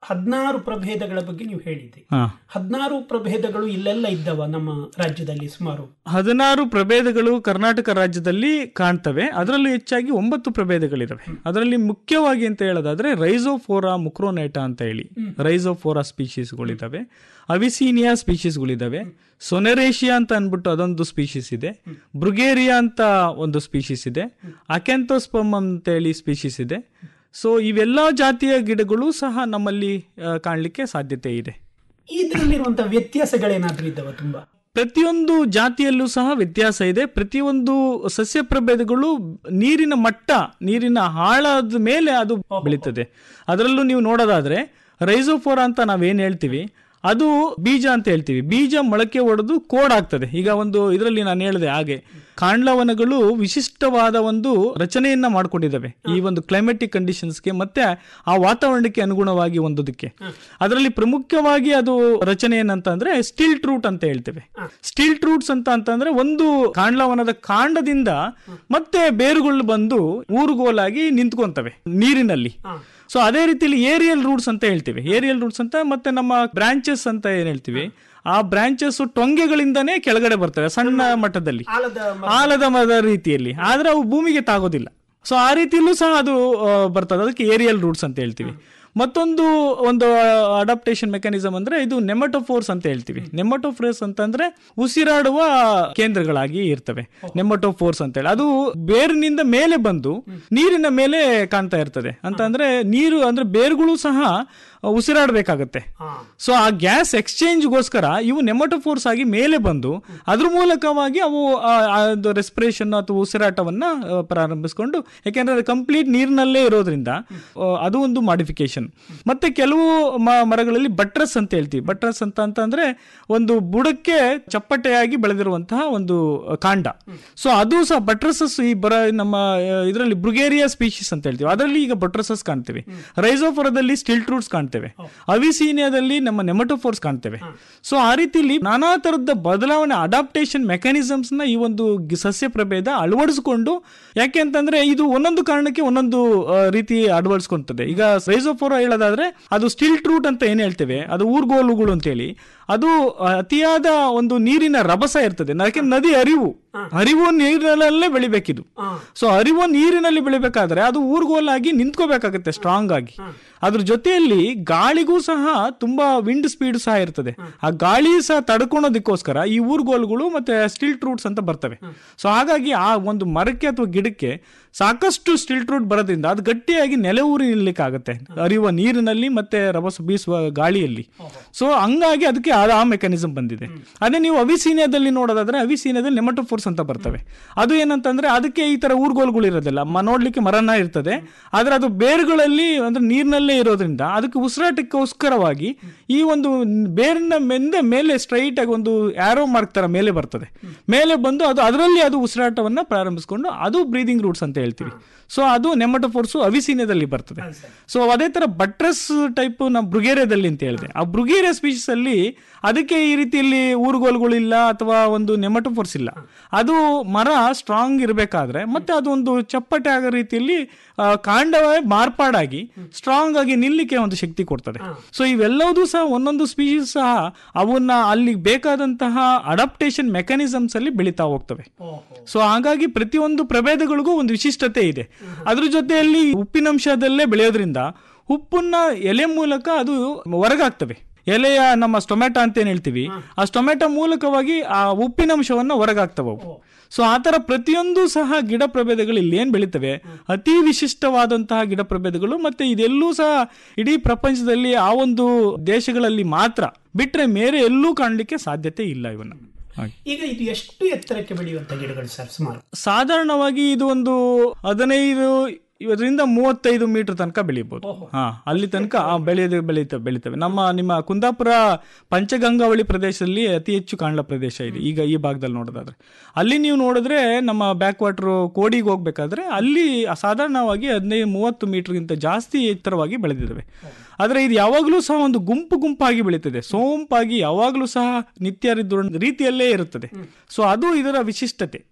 ಹದಿನಾರು ಪ್ರಭೇದಗಳ ಬಗ್ಗೆ ನೀವು ಹೇಳಿದ್ರಿ ಹಾ ಹದಿನಾರು ಪ್ರಭೇದಗಳು ಇಲ್ಲೆಲ್ಲ ಇದ್ದವ ನಮ್ಮ ರಾಜ್ಯದಲ್ಲಿ ಸುಮಾರು ಹದಿನಾರು ಪ್ರಭೇದಗಳು ಕರ್ನಾಟಕ ರಾಜ್ಯದಲ್ಲಿ ಕಾಣ್ತವೆ ಅದರಲ್ಲೂ ಹೆಚ್ಚಾಗಿ ಒಂಬತ್ತು ಪ್ರಭೇದಗಳಿದಾವೆ ಅದರಲ್ಲಿ ಮುಖ್ಯವಾಗಿ ಅಂತ ಹೇಳೋದಾದ್ರೆ ರೈಸೋಫೋರಾ ಮುಕ್ರೋನೇಟಾ ಅಂತ ಹೇಳಿ ರೈಸೋಫೋರಾ ಸ್ಪೀಶೀಸ್ಗಳಿದಾವೆ ಅವಿಸೀನಿಯಾ ಸ್ಪೀಶೀಸ್ಗಳಿದಾವೆ ಸೊನೆರೇಷಿಯಾ ಅಂತ ಅಂದ್ಬಿಟ್ಟು ಅದೊಂದು ಸ್ಪೀಶೀಸ್ ಇದೆ ಬ್ರುಗೇರಿಯಾ ಅಂತ ಒಂದು ಸ್ಪೀಶೀಸ್ ಇದೆ ಅಕೆಂಥೋಸ್ಪಮ್ ಅಂತ ಹೇಳಿ ಸ್ಪೀಶೀಸ್ ಇದೆ ಸೊ ಇವೆಲ್ಲ ಜಾತಿಯ ಗಿಡಗಳು ಸಹ ನಮ್ಮಲ್ಲಿ ಆ, ಕಾಣ್ಲಿಕ್ಕೆ ಸಾಧ್ಯತೆ ಇದೆ ಇದರಲ್ಲಿರುವಂತಹ ವ್ಯತ್ಯಾಸಗಳೇನಾದ್ರೂ ಇದ್ದವ ತುಂಬಾ ಪ್ರತಿಯೊಂದು ಜಾತಿಯಲ್ಲೂ ಸಹ ವ್ಯತ್ಯಾಸ ಇದೆ ಪ್ರತಿಯೊಂದು ಸಸ್ಯ ಪ್ರಭೇದಗಳು ನೀರಿನ ಮಟ್ಟ ನೀರಿನ ಆಳದ ಮೇಲೆ ಅದು ಬೆಳೀತದೆ ಅದರಲ್ಲೂ ನೀವು ನೋಡೋದಾದ್ರೆ ರೈಸೋಫೋರಾ ಅಂತ ನಾವೇನ್ ಹೇಳ್ತೀವಿ ಅದು ಬೀಜ ಅಂತ ಹೇಳ್ತೀವಿ ಬೀಜ ಮೊಳಕೆ ಒಡೆದು ಕೋಡ್ ಆಗ್ತದೆ ಈಗ ಒಂದು ಇದರಲ್ಲಿ ನಾನು ಹೇಳಿದೆ ಹಾಗೆ ಕಾಂಡ್ಲವನಗಳು ವಿಶಿಷ್ಟವಾದ ಒಂದು ರಚನೆಯನ್ನ ಮಾಡ್ಕೊಂಡಿದ್ದಾವೆ ಈ ಒಂದು ಕ್ಲೈಮೆಟಿಕ್ ಕಂಡೀಷನ್ಸ್ಗೆ ಮತ್ತೆ ಆ ವಾತಾವರಣಕ್ಕೆ ಅನುಗುಣವಾಗಿ ಹೊಂದೋದಕ್ಕೆ ಅದರಲ್ಲಿ ಪ್ರಮುಖವಾಗಿ ಅದು ರಚನೆ ಏನಂತ ಅಂದ್ರೆ ಸ್ಟಿಲ್ ಟ್ರೂಟ್ ಅಂತ ಹೇಳ್ತೇವೆ ಸ್ಟಿಲ್ ಟ್ರೂಟ್ಸ್ ಅಂತ ಅಂತಂದ್ರೆ ಒಂದು ಕಾಂಡ್ಲವನದ ಕಾಂಡದಿಂದ ಮತ್ತೆ ಬೇರುಗಳು ಬಂದು ಊರುಗೋಲಾಗಿ ನಿಂತ್ಕೊಂತವೆ ನೀರಿನಲ್ಲಿ ಸೊ ಅದೇ ರೀತಿಯಲ್ಲಿ ಏರಿಯಲ್ ರೂಟ್ಸ್ ಅಂತ ಹೇಳ್ತೀವಿ ಏರಿಯಲ್ ರೂಟ್ಸ್ ಅಂತ ಮತ್ತೆ ನಮ್ಮ ಬ್ರಾಂಚಸ್ ಅಂತ ಏನ್ ಹೇಳ್ತೀವಿ ಆ ಬ್ರಾಂಚಸ್ ಟೊಂಗೆಗಳಿಂದಾನೇ ಕೆಳಗಡೆ ಬರ್ತವೆ ಸಣ್ಣ ಮಟ್ಟದಲ್ಲಿ ಆಲದ ಆಲದ ಮರದ ರೀತಿಯಲ್ಲಿ ಆದ್ರೆ ಅವು ಭೂಮಿಗೆ ತಾಗೋದಿಲ್ಲ ಸೊ ಆ ರೀತಿಯಲ್ಲೂ ಸಹ ಅದು ಆ, ಬರ್ತದೆ ಅದಕ್ಕೆ ಏರಿಯಲ್ ರೂಟ್ಸ್ ಅಂತ ಹೇಳ್ತೀವಿ ಮತ್ತೊಂದು ಒಂದು ಅಡಾಪ್ಟೇಷನ್ ಮೆಕ್ಯಾನಿಸಮ್ ಅಂದ್ರೆ ಇದು ನೆಮಟೋಫೋರ್ಸ್ ಅಂತ ಹೇಳ್ತೀವಿ ನೆಮಟೋಫೋರ್ಸ್ ಅಂತಂದ್ರೆ ಉಸಿರಾಡುವ ಕೇಂದ್ರಗಳಾಗಿ ಇರ್ತವೆ ನೆಮಟೋಫೋರ್ಸ್ ಅಂತ ಹೇಳಿ ಅದು ಬೇರಿನಿಂದ ಮೇಲೆ ಬಂದು ನೀರಿನ ಮೇಲೆ ಕಾಣ್ತಾ ಇರ್ತದೆ ಅಂತ ಅಂದ್ರೆ ನೀರು ಅಂದ್ರೆ ಬೇರುಗಳು ಸಹ ಉಸಿರಾಡಬೇಕಾಗತ್ತೆ ಸೊ ಆ ಗ್ಯಾಸ್ ಎಕ್ಸ್ಚೇಂಜ್ಗೋಸ್ಕರ ಇವು ನೆಮಟೋಫೋರ್ಸ್ ಆಗಿ ಮೇಲೆ ಬಂದು ಅದ್ರ ಮೂಲಕವಾಗಿ ಅವು ರೆಸ್ಪಿರೇಷನ್ ಅಥವಾ ಉಸಿರಾಟವನ್ನ ಆ, ಪ್ರಾರಂಭಿಸ್ಕೊಂಡು ಯಾಕೆಂದ್ರೆ ಕಂಪ್ಲೀಟ್ ನೀರಿನಲ್ಲೇ ಇರೋದ್ರಿಂದ ಆ, ಅದು ಒಂದು ಮಾಡಿಫಿಕೇಶನ್ ಮತ್ತೆ ಕೆಲವು ಮ- ಮರಗಳಲ್ಲಿ ಬಟ್ರಸ್ ಅಂತ ಹೇಳ್ತೀವಿ ಬಟ್ರಸ್ ಅಂತ ಅಂತಂದ್ರೆ ಒಂದು ಬುಡಕ್ಕೆ ಚಪ್ಪಟೆಯಾಗಿ ಬೆಳೆದಿರುವಂತಹ ಒಂದು ಆ, ಕಾಂಡ ಸೊ ಅದು ಸಹ ಬಟ್ರಸಸ್ ಈ ಬರ ನಮ್ಮ ಇದರಲ್ಲಿ ಬ್ರುಗೇರಿಯಾ ಸ್ಪೀಶೀಸ್ ಅಂತ ಹೇಳ್ತೀವಿ ಅದರಲ್ಲಿ ಈಗ ಬಟ್ರಸಸ್ ಕಾಣ್ತೇವೆ ರೈಸೋಫೋರದಲ್ಲಿ ಸ್ಟಿಲ್ ಟ್ರೂಟ್ಸ್ ಕಾಣ್ತೇವೆ ಅವಿಸೀನಿಯಾದಲ್ಲಿ ನಮ್ಮ ನೆಮಟೋಫೋರ್ಸ್ ಕಾಣ್ತೇವೆ ಸೊ ಆ ರೀತಿಲಿ ನಾನಾ ತರದ ಬದಲಾವಣೆ ಅಡಾಪ್ಟೇಷನ್ ಮೆಕ್ಯಾನಿಸಮ್ಸ್ ನ ಈ ಒಂದು ಗಿ- ಸಸ್ಯ ಪ್ರಭೇದ ಅಳವಡಿಸಿಕೊಂಡು ಯಾಕೆ ಅಂತಂದ್ರೆ ಇದು ಒಂದೊಂದು ಕಾರಣಕ್ಕೆ ಒಂದೊಂದು ಆ, ರೀತಿ ಅಳವಡಿಸ್ಕೊಂತದೆ ಈಗ ರೈಸೋಫೋರ ಹೇಳೋದಾದ್ರೆ ಅದು ಸ್ಟಿಲ್ ಟ್ರೂಟ್ ಅಂತ ಏನ್ ಹೇಳ್ತೇವೆ ಅದು ಊರ್ಗೋಲುಗಳು ಅಂತ ಹೇಳಿ ಅದು ಆ, ಅತಿಯಾದ ಒಂದು ನೀರಿನ ರಭಸ ಇರ್ತದೆ ಯಾಕೆ ನದಿ ಹರಿವು ಹರಿವು ನೀರಿನಲ್ಲೇ ಬೆಳಿಬೇಕಿದು ಸೊ ಹರಿವು ನೀರಿನಲ್ಲಿ ಬೆಳಿಬೇಕಾದ್ರೆ ಅದು ಊರ್ಗೋಲಾಗಿ ನಿಂತ್ಕೋಬೇಕಾಗತ್ತೆ ಸ್ಟ್ರಾಂಗ್ ಆಗಿ ಅದ್ರ ಜೊತೆಯಲ್ಲಿ ಗಾಳಿಗೂ ಸಹ ತುಂಬಾ ವಿಂಡ್ ಸ್ಪೀಡ್ ಸಹ ಇರ್ತದೆ ಆ ಗಾಳಿ ಸಹ ತಡ್ಕೊಳೋದಕ್ಕೋಸ್ಕರ ಈ ಊರ್ಗೋಲ್ಗಳು ಮತ್ತೆ ಸ್ಟಿಲ್ ಟ್ರೂಟ್ಸ್ ಅಂತ ಬರ್ತವೆ ಸೊ ಹಾಗಾಗಿ ಆ ಒಂದು ಮರಕ್ಕೆ ಅಥವಾ ಗಿಡಕ್ಕೆ ಸಾಕಷ್ಟು ಸ್ಟಿಲ್ ಟ್ರೂಟ್ ಬರೋದ್ರಿಂದ ಅದು ಗಟ್ಟಿಯಾಗಿ ನೆಲೆ ಊರಿ ನಿಲ್ಲಕ್ಕೆ ಆಗುತ್ತೆ ಹರಿಯುವ ನೀರಿನಲ್ಲಿ ಮತ್ತೆ ರಭಸ ಬೀಸುವ ಗಾಳಿಯಲ್ಲಿ ಸೊ ಹಂಗಾಗಿ ಅದಕ್ಕೆ ಆ- ಆ ಮೆಕ್ಯಾನಿಸಮ್ ಬಂದಿದೆ ಅದೇ ನೀವು ಅವಿಸೀನಿಯಾದಲ್ಲಿ ನೋಡೋದಾದ್ರೆ ಅವಿಸೀನಿಯಾದಲ್ಲಿ ನೆಮಟೋಫೋರ್ಸ್ ಅಂತ ಬರ್ತವೆ ಅದು ಏನಂತಂದ್ರೆ ಅದಕ್ಕೆ ಈ ತರ ಊರ್ಗೋಲ್ಗಳು ಇರೋದಿಲ್ಲ ಮ- ನೋಡ್ಲಿಕ್ಕೆ ಮರನ ಇರ್ತದೆ ಆದ್ರೆ ಅದು ಬೇರುಗಳಲ್ಲಿ ಅಂದ್ರೆ ನೀರಿನಲ್ಲೇ ಇರೋದ್ರಿಂದ ಅದಕ್ಕೆ ಉಸಿರಾಟಕ್ಕೋಸ್ಕರವಾಗಿ ಈ ಒಂದು ಬೇರಿನ ಮೆಂದೆ ಮೇಲೆ ಸ್ಟ್ರೈಟ್ ಆಗಿ ಒಂದು ಆರೋ ಮಾರ್ಕ್ ತರ ಮೇಲೆ ಬರ್ತದೆ ಮೇಲೆ ಬಂದು ಅದು ಅದರಲ್ಲಿ ಅದು ಉಸಿರಾಟವನ್ನ ಪ್ರಾರಂಭಿಸ್ಕೊಂಡು ಅದು ಬ್ರೀದಿಂಗ್ ರೂಟ್ಸ್ ಅಂತ ಹೇಳ್ತೀವಿ ಸೊ ಅದು ನೆಮಟೋಫೋರ್ಸು ಅವಿಸೀನಿಯಾದಲ್ಲಿ ಬರ್ತದೆ ಸೊ ಅದೇ ತರ ಬಟ್ರಸ್ ಟೈಪ್ ನಾವು ಬ್ರುಗೇರಿಯಾದಲ್ಲಿ ಅಂತ ಹೇಳಿದೆ ಆ ಬ್ರುಗೇರಿಯಾ ಸ್ಪೀಶೀಸ್ ಅಲ್ಲಿ ಅದಕ್ಕೆ ಈ ರೀತಿಯಲ್ಲಿ ಊರುಗೋಲುಗಳಿಲ್ಲ ಅಥವಾ ಒಂದು ನೆಮಟೋಫೋರ್ಸ್ ಇಲ್ಲ ಅದು ಮರ ಸ್ಟ್ರಾಂಗ್ ಇರಬೇಕಾದ್ರೆ ಮತ್ತೆ ಅದು ಒಂದು ಚಪ್ಪಟೆ ಆಗೋ ರೀತಿಯಲ್ಲಿ ಆ, ಕಾಂಡವೇ ಮಾರ್ಪಾಡಾಗಿ ಸ್ಟ್ರಾಂಗ್ ಆಗಿ ನಿಲ್ಲಿಕ್ಕೆ ಒಂದು ಶಕ್ತಿ ಕೊಡ್ತದೆ ಸೊ ಇವೆಲ್ಲವೂ ಸಹ ಒಂದೊಂದು ಸ್ಪೀಶೀಸ್ ಸಹ ಅವನ್ನ ಅಲ್ಲಿ ಬೇಕಾದಂತಹ ಅಡಾಪ್ಟೇಷನ್ ಮೆಕ್ಯಾನಿಸಮ್ಸ್ ಅಲ್ಲಿ ಬೆಳೀತಾ ಹೋಗ್ತವೆ ಸೊ ಹಾಗಾಗಿ ಪ್ರತಿಯೊಂದು ಪ್ರಭೇದಗಳಿಗೂ ಒಂದು ವಿಶಿಷ್ಟತೆ ಇದೆ ಅದ್ರ ಜೊತೆಯಲ್ಲಿ ಉಪ್ಪಿನಂಶದಲ್ಲೇ ಬೆಳೆಯೋದ್ರಿಂದ ಉಪ್ಪನ್ನ ಎಲೆ ಮೂಲಕ ಅದು ಹೊರಗಾಗ್ತವೆ ಎಲೆಯ ನಮ್ಮ ಸ್ಟೊಮೆಟೊ ಅಂತ ಏನ್ ಹೇಳ್ತೀವಿ ಆ ಸ್ಟೊಮೆಟೊ ಮೂಲಕವಾಗಿ ಆ ಉಪ್ಪಿನಂಶವನ್ನ ಹೊರಗಾಗ್ತವೆ ಅವು ಸೊ ಆತರ ಪ್ರತಿಯೊಂದು ಸಹ ಗಿಡ ಪ್ರಭೇದಗಳು ಇಲ್ಲಿ ಏನ್ ಬೆಳಿತವೆ ಅತಿ ವಿಶಿಷ್ಟವಾದಂತಹ ಗಿಡ ಪ್ರಭೇದಗಳು ಮತ್ತೆ ಇದೆಲ್ಲೂ ಸಹ ಇಡೀ ಪ್ರಪಂಚದಲ್ಲಿ ಆ ಒಂದು ದೇಶಗಳಲ್ಲಿ ಮಾತ್ರ ಬಿಟ್ರೆ ಮೇರೆ ಎಲ್ಲೂ ಕಾಣಲಿಕ್ಕೆ ಸಾಧ್ಯತೆ ಇಲ್ಲ ಇವನ್ನ ಹಾಗೆ. ಈಗ ಇದು ಎಷ್ಟು ಎತ್ತರಕ್ಕೆ ಬೆಳೆಯುವಂತ ಗಿಡಗಳು ಸರ್ ಸುಮಾರು ಸಾಧಾರಣವಾಗಿ ಇದು ಒಂದು ಹದಿನೈದು ಇದರಿಂದ ಮೂವತ್ತೈದು ಮೀಟರ್ ತನಕ ಬೆಳಿಬಹುದು ಹಾ ಅಲ್ಲಿ ತನಕ ಆ, ಬೆಳೆಯೋದು ಬೆಳೀತವೆ ಬೆಳಿತವೆ ನಮ್ಮ ನಿಮ್ಮ ಕುಂದಾಪುರ ಪಂಚಗಂಗಾವಳಿ ಪ್ರದೇಶದಲ್ಲಿ ಅತಿ ಹೆಚ್ಚು ಕಾಣಲ ಪ್ರದೇಶ ಇದೆ ಈಗ ಈ ಭಾಗದಲ್ಲಿ ನೋಡೋದಾದ್ರೆ ಅಲ್ಲಿ ನೀವು ನೋಡಿದ್ರೆ ನಮ್ಮ ಬ್ಯಾಕ್ ವಾಟರ್ ಕೋಡಿಗೆ ಹೋಗ್ಬೇಕಾದ್ರೆ ಅಲ್ಲಿ ಸಾಧಾರಣವಾಗಿ ಹದಿನೈದು ಮೂವತ್ತು ಮೀಟರ್ಗಿಂತ ಜಾಸ್ತಿ ಎತ್ತರವಾಗಿ ಬೆಳೆದಿದ್ದಾವೆ ಆದ್ರೆ ಇದು ಯಾವಾಗಲೂ ಸಹ ಒಂದು ಗುಂಪು ಗುಂಪಾಗಿ ಬೆಳೀತದೆ ಸೋಂಪಾಗಿ ಯಾವಾಗಲೂ ಸಹ ನಿತ್ಯ ಋತು- ರೀತಿಯಲ್ಲೇ ಇರುತ್ತದೆ ಸೊ ಅದು ಇದರ ವಿಶಿಷ್ಟತೆ